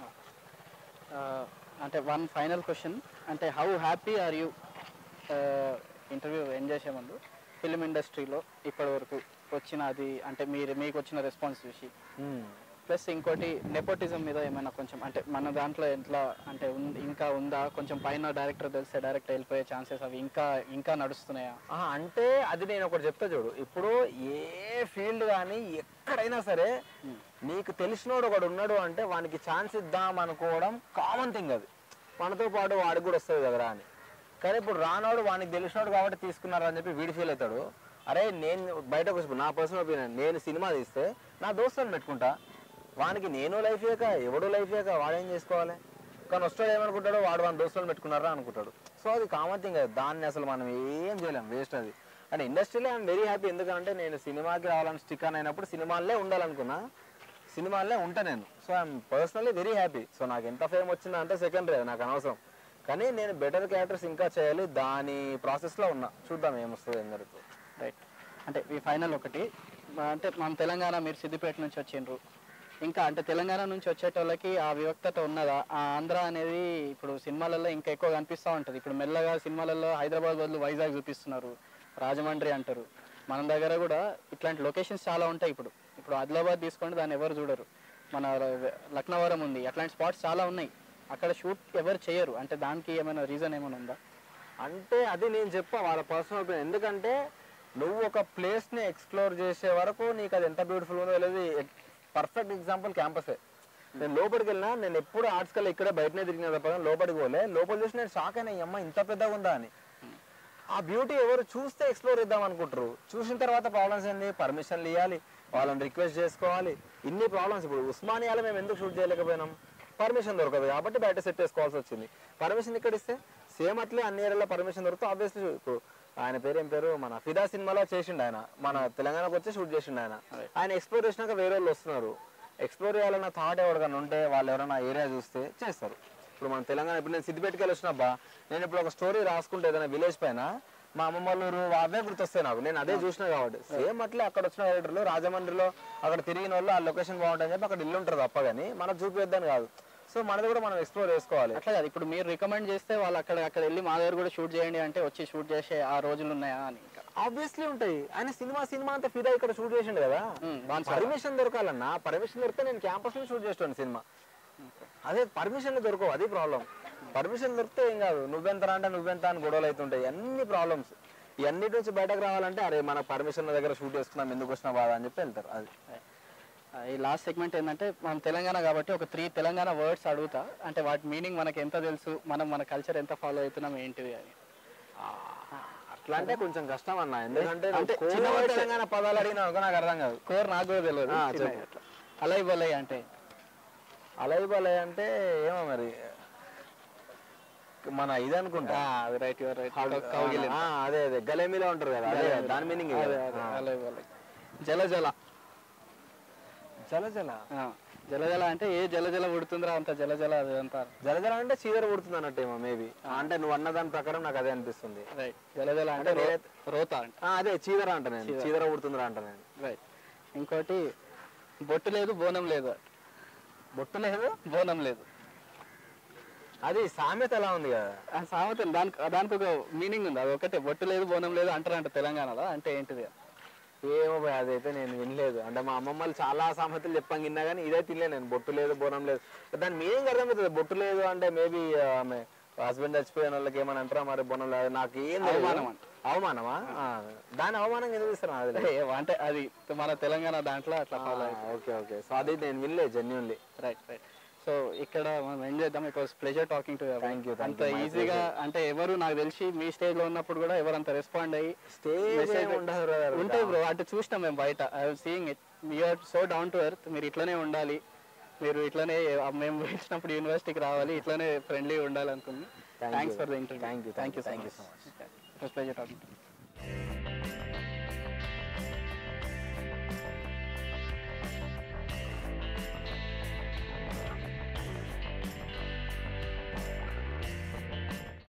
అంటే వన్ ఫైనల్ క్వశ్చన్ అంటే how happy are you interview end చేసే ముందు ఫిలిం ఇండస్ట్రీలో ఇప్పటి వరకు వచ్చిన అది అంటే మీరు మీకు వచ్చిన రెస్పాన్స్ చూసి ప్లస్ ఇంకోటి నెపోటిజం మీద ఏమైనా కొంచెం అంటే మన దాంట్లో ఎట్లా అంటే ఉన్- ఇంకా ఉందా కొంచెం పైన డైరెక్టర్ తెలిస్తే డైరెక్ట్ వెళ్ళిపోయే ఛాన్సెస్ అవి ఇంకా ఇంకా నడుస్తున్నాయా ఆహా, అంటే అది నేను ఒకటి చెప్తా చూడు ఇప్పుడు ఏ ఫీల్డ్ కానీ ఎక్కడైనా సరే నీకు తెలిసినోడు ఒకడు ఉన్నాడు అంటే వానికి ఛాన్స్ ఇద్దాం అనుకోవడం కామన్ థింగ్ అది మనతో పాటు వాడికి కూడా వస్తుంది కదరా అని కానీ ఇప్పుడు రానోడు వానికి తెలిసినోడు కాబట్టి తీసుకున్నారు అని చెప్పి వీడి ఫీల్ అవుతాడు అరే నేను బయటకు వచ్చి నా పర్సనల్ ఒపీనియన్ నేను సినిమా తీస్తే నా దోస్తులను పెట్టుకుంటా వానికి నేను లైఫ్ ఏక ఎవడు లైఫ్ ఏక వాడేం చేసుకోవాలి కానీ వస్తాడు ఏమనుకుంటాడు వాడు వాడి దోస్తులను పెట్టుకున్నారా అనుకుంటాడు సో అది కామన్ థింగ్ అది దాన్ని అసలు మనం ఏం చేయలేం వేస్ట్ అది అండ్ ఇండస్ట్రీలో ఐఎమ్ వెరీ హ్యాపీ ఎందుకంటే నేను సినిమాకి రావాలని స్టిక్ అని అయినప్పుడు సినిమాలే ఉండాలనుకున్నా సినిమాలే ఉంటా నేను so I'm personally very happy so నాకు ఎంత ఫేమ్ వచ్చిందా అంటే సెకండరీ నాకు అనవసరం కానీ నేను బెటర్ క్యారెక్టర్స్ ఇంకా చేయాలి దాని ప్రాసెస్లో ఉన్నా చూద్దాం ఏమొస్తుంది ఏం జరుగుతుంది రైట్ అంటే ఈ ఫైనల్ ఒకటి మా- అంటే మన తెలంగాణ మీరు సిద్దిపేట నుంచి వచ్చిండ్రు ఇంకా అంటే తెలంగాణ నుంచి వచ్చేటోళ్ళకి ఆ వివక్తత ఉన్నదా ఆ ఆంధ్ర అనేది ఇప్పుడు సినిమాలలో ఇంకా ఎక్కువ కనిపిస్తూ ఉంటుంది ఇప్పుడు మెల్లగా సినిమాలలో హైదరాబాద్ బదులు వైజాగ్ చూపిస్తున్నారు రాజమండ్రి అంటారు మన దగ్గర కూడా ఇట్లాంటి లొకేషన్స్ చాలా ఉంటాయి ఇప్పుడు ఇప్పుడు ఆదిలాబాద్ తీసుకోండి దాన్ని ఎవరు చూడరు మన ర- లక్నవరం ఉంది అట్లాంటి స్పాట్స్ చాలా ఉన్నాయి అక్కడ షూట్ ఎవరు చేయరు అంటే దానికి ఏమైనా రీజన్ ఏమైనా ఉందా అంటే అది నేను చెప్పా వాళ్ళ పర్సనల్ ఒపీనియన్ ఎందుకంటే నువ్వు ఒక ప్లేస్ని ఎక్స్ప్లోర్ చేసే వరకు నీకు అది ఎంత బ్యూటిఫుల్ ఉందో తెలియదు పర్ఫెక్ట్ ఎగ్జాంపుల్ క్యాంపసే నేను లోపలికి వెళ్ళినా నేను ఎప్పుడు ఆర్ట్స్ కల్లా ఇక్కడే బయటనే తిరిగిన తప్ప కానీ లోపలికి పోలే లోపల చూసి నేను షాక్ అయినా ఈ అమ్మ ఇంత పెద్దగా ఉందా అని ఆ బ్యూటీ ఎవరు చూస్తే ఎక్స్ప్లోర్ చేద్దాం అనుకుంటారు చూసిన తర్వాత ప్రాబ్లమ్స్ ఏంది పర్మిషన్లు ఇవ్వాలి వాళ్ళని రిక్వెస్ట్ చేసుకోవాలి ఇన్ని ప్రాబ్లమ్స్ ఇప్పుడు ఉస్మానియాలో మేము ఎందుకు షూట్ చేయలేకపోయినాం పర్మిషన్ దొరకదు కాబట్టి బయట సెట్ చేసుకోవాల్సి వచ్చింది పర్మిషన్ ఇక్కడ ఇస్తే సేమ్ అట్లే అన్ని ఏరియాలో పర్మిషన్ దొరుకుతుంది ఆబ్వియస్లీ ఇప్పుడు ఆయన పేరు ఏం పేరు మన ఫిదా సినిమాలో చేసిండు ఆయన మన తెలంగాణకు వచ్చి షూట్ చేసిండు ఆయన ఆయన ఎక్స్ప్లోర్ చేసినాక వేరే వాళ్ళు వస్తున్నారు ఎక్స్ప్లోర్ చేయాలన్న థాట్ ఎవరికైనా ఉంటే వాళ్ళు ఎవరైనా ఏరియా చూస్తే చేస్తారు ఇప్పుడు మన తెలంగాణ ఇప్పుడు నేను సిద్దిపేటకి వెళ్ళి వచ్చినబ్బా నేను ఇప్పుడు ఒక స్టోరీ రాసుకుంటే ఏదైనా విలేజ్ పైన మా అమ్మమ్మ వాళ్ళ ఊరు అవే గుర్తొస్తాయి నాకు నేను అదే చూసినా కాబట్టి సేమ్ అట్లే అక్కడ వచ్చిన డైరెక్టర్లు రాజమండ్రిలో అక్కడ తిరిగిన వాళ్ళు ఆ లొకేషన్ బాగుంటుంది చెప్పి అక్కడ ఇల్లు ఉంటుంది తప్ప కానీ మనకు చూపిద్దని కాదు సో మనది కూడా మనం ఎక్స్ప్లోర్ చేసుకోవాలి అట్లా కాదు ఇప్పుడు మీరు రికమెండ్ చేస్తే వాళ్ళు అక్కడ అక్కడ వెళ్ళి మా దగ్గర కూడా షూట్ చేయండి అంటే వచ్చి షూట్ చేసే ఆ రోజులు ఉన్నాయా అని ఇంకా ఆబ్వియస్లీ ఉంటాయి ఆయన సినిమా సినిమా అంతా ఫిదా ఇక్కడ షూట్ చేసిండు కదా బాన్సారా. పర్మిషన్ దొరకాలన్నా పర్మిషన్ దొరికితే నేను క్యాంపస్ లో షూట్ చేస్తాను సినిమా అదే పర్మిషన్ దొరకవు అది ప్రాబ్లం పర్మిషన్ దొరికితే ఏం కాదు నువ్వెంత రా అంటే నువ్వెంత అని గొడవలు అవుతుంటాయి అన్ని ప్రాబ్లమ్స్ ఇవన్నిటి నుంచి బయటకు రావాలంటే అరే మన పర్మిషన్ దగ్గర షూట్ చేసుకున్నాం ఎందుకు వచ్చినా బాధ అని చెప్పి వెళ్తారు అది ఆ, ఈ లాస్ట్ సెగ్మెంట్ ఏంటంటే మనం తెలంగాణ కాబట్టి ఒక త్రీ తెలంగాణ వర్డ్స్ అడుగుతా అంటే వాటి మీనింగ్ మనకి ఎంత తెలుసు మనం మన కల్చర్ ఎంత ఫాలో అవుతున్నాం ఏంటిది అని అట్లా అంటే కొంచెం కష్టం అన్న ఎందుకంటే అంటే నువ్వు చిన్న core words ఏ. తెలంగాణ పదాలు అడిగినా అనుకో నాకు అర్థం కాదు కోర్ నాకు కూడా తెలియదు ఆ, చిన్నగా చెప్పు. అట్లా. అలై బలై అంటే అలై బలై అంటే ఏమో మరి మన ఇది అనుకుంటా ఆ, అది రైట్ యువర్ రైట్ ఆ, అదే అదే గలేమిలో ఉంటారు కదా అదే దాని మీనింగ్ అదే అదే అలై బలై జల జల జల జల ఆ, జల జల అంటే ఏ జల జల పుడుతుందిరా అంత జల జల అది అంటారు జల జల అంటే చీదర పుడుతుంది అన్నట్టేమో మేబీ అంటే నువ్వు అన్న దాని ప్రకారం నాకు అదే అనిపిస్తుంది రైట్ జల జల అంటే అంటే రో- నేనైతే- రోత అంటే ఆ, అదే చీదర అంట నేను చీదర పుడుతుందిరా అంట నేను రైట్ ఇంకోటి బొట్టు లేదు బోనం లేదు బొట్టు లేదు బోనం లేదు అది సామెత ఎలా ఉంది కదా ఆ సామెత దానికి దానికి ఒక మీనింగ్ ఉంది అది ఒకటే బొట్టు లేదు బోనం లేదు అంటారంట తెలంగాణలో అంటే ఏంటిది ఏమో భయ్ అదైతే నేను వినలేదు అంటే మా అమ్మమ్మలు చాలా సామెతలు చెప్పాను విన్నా కానీ ఇదే తినలే నేను బొట్టు లేదు బోనం లేదు దాని మీనింగ్ అర్థమవుతుంది బొట్టు లేదు అంటే మేబీ ఆమె హస్బెండ్ చచ్చిపోయిన వాళ్ళకి ఏమని అంటారా మరి బోనం లేదు నాకు ఏం తెలియదు. అవమానం అంట. అవమానమా ఆ, దాని అవమానం ఎందుకు ఇస్తారు అది ఏ, అంటే అది మన తెలంగాణ దాంట్లో అట్లా ఫాలో ఓకే ఓకే సో అది నేను వినలేదు జెన్యున్లీ రైట్ రైట్ సో ఇక్కడ మనం ఏం చేద్దాం it was pleasure talking to Thank you, thank అంత you. My ఈజీగా అంటే ఎవరు నాకు తెలిసి మీ స్టేజ్ లో ఉన్నప్పుడు కూడా ఎవరు అంత రెస్పాండ్ అయ్యి Stage message ఏం ఉండదు brother. ఉంటాయి బ్రో అంటే చూసినాం మేము బయట I seeing it you're so down to earth మీరు ఇట్లనే ఉండాలి మీరు ఇట్లనే ఆ, మేము వచ్చినప్పుడు యూనివర్సిటీకి రావాలి ఇట్లనే ఫ్రెండ్లీ ఉండాలి అనుకుంది Thank thanks you. For the interview Thank you, thank you thank so you so much it was pleasure talking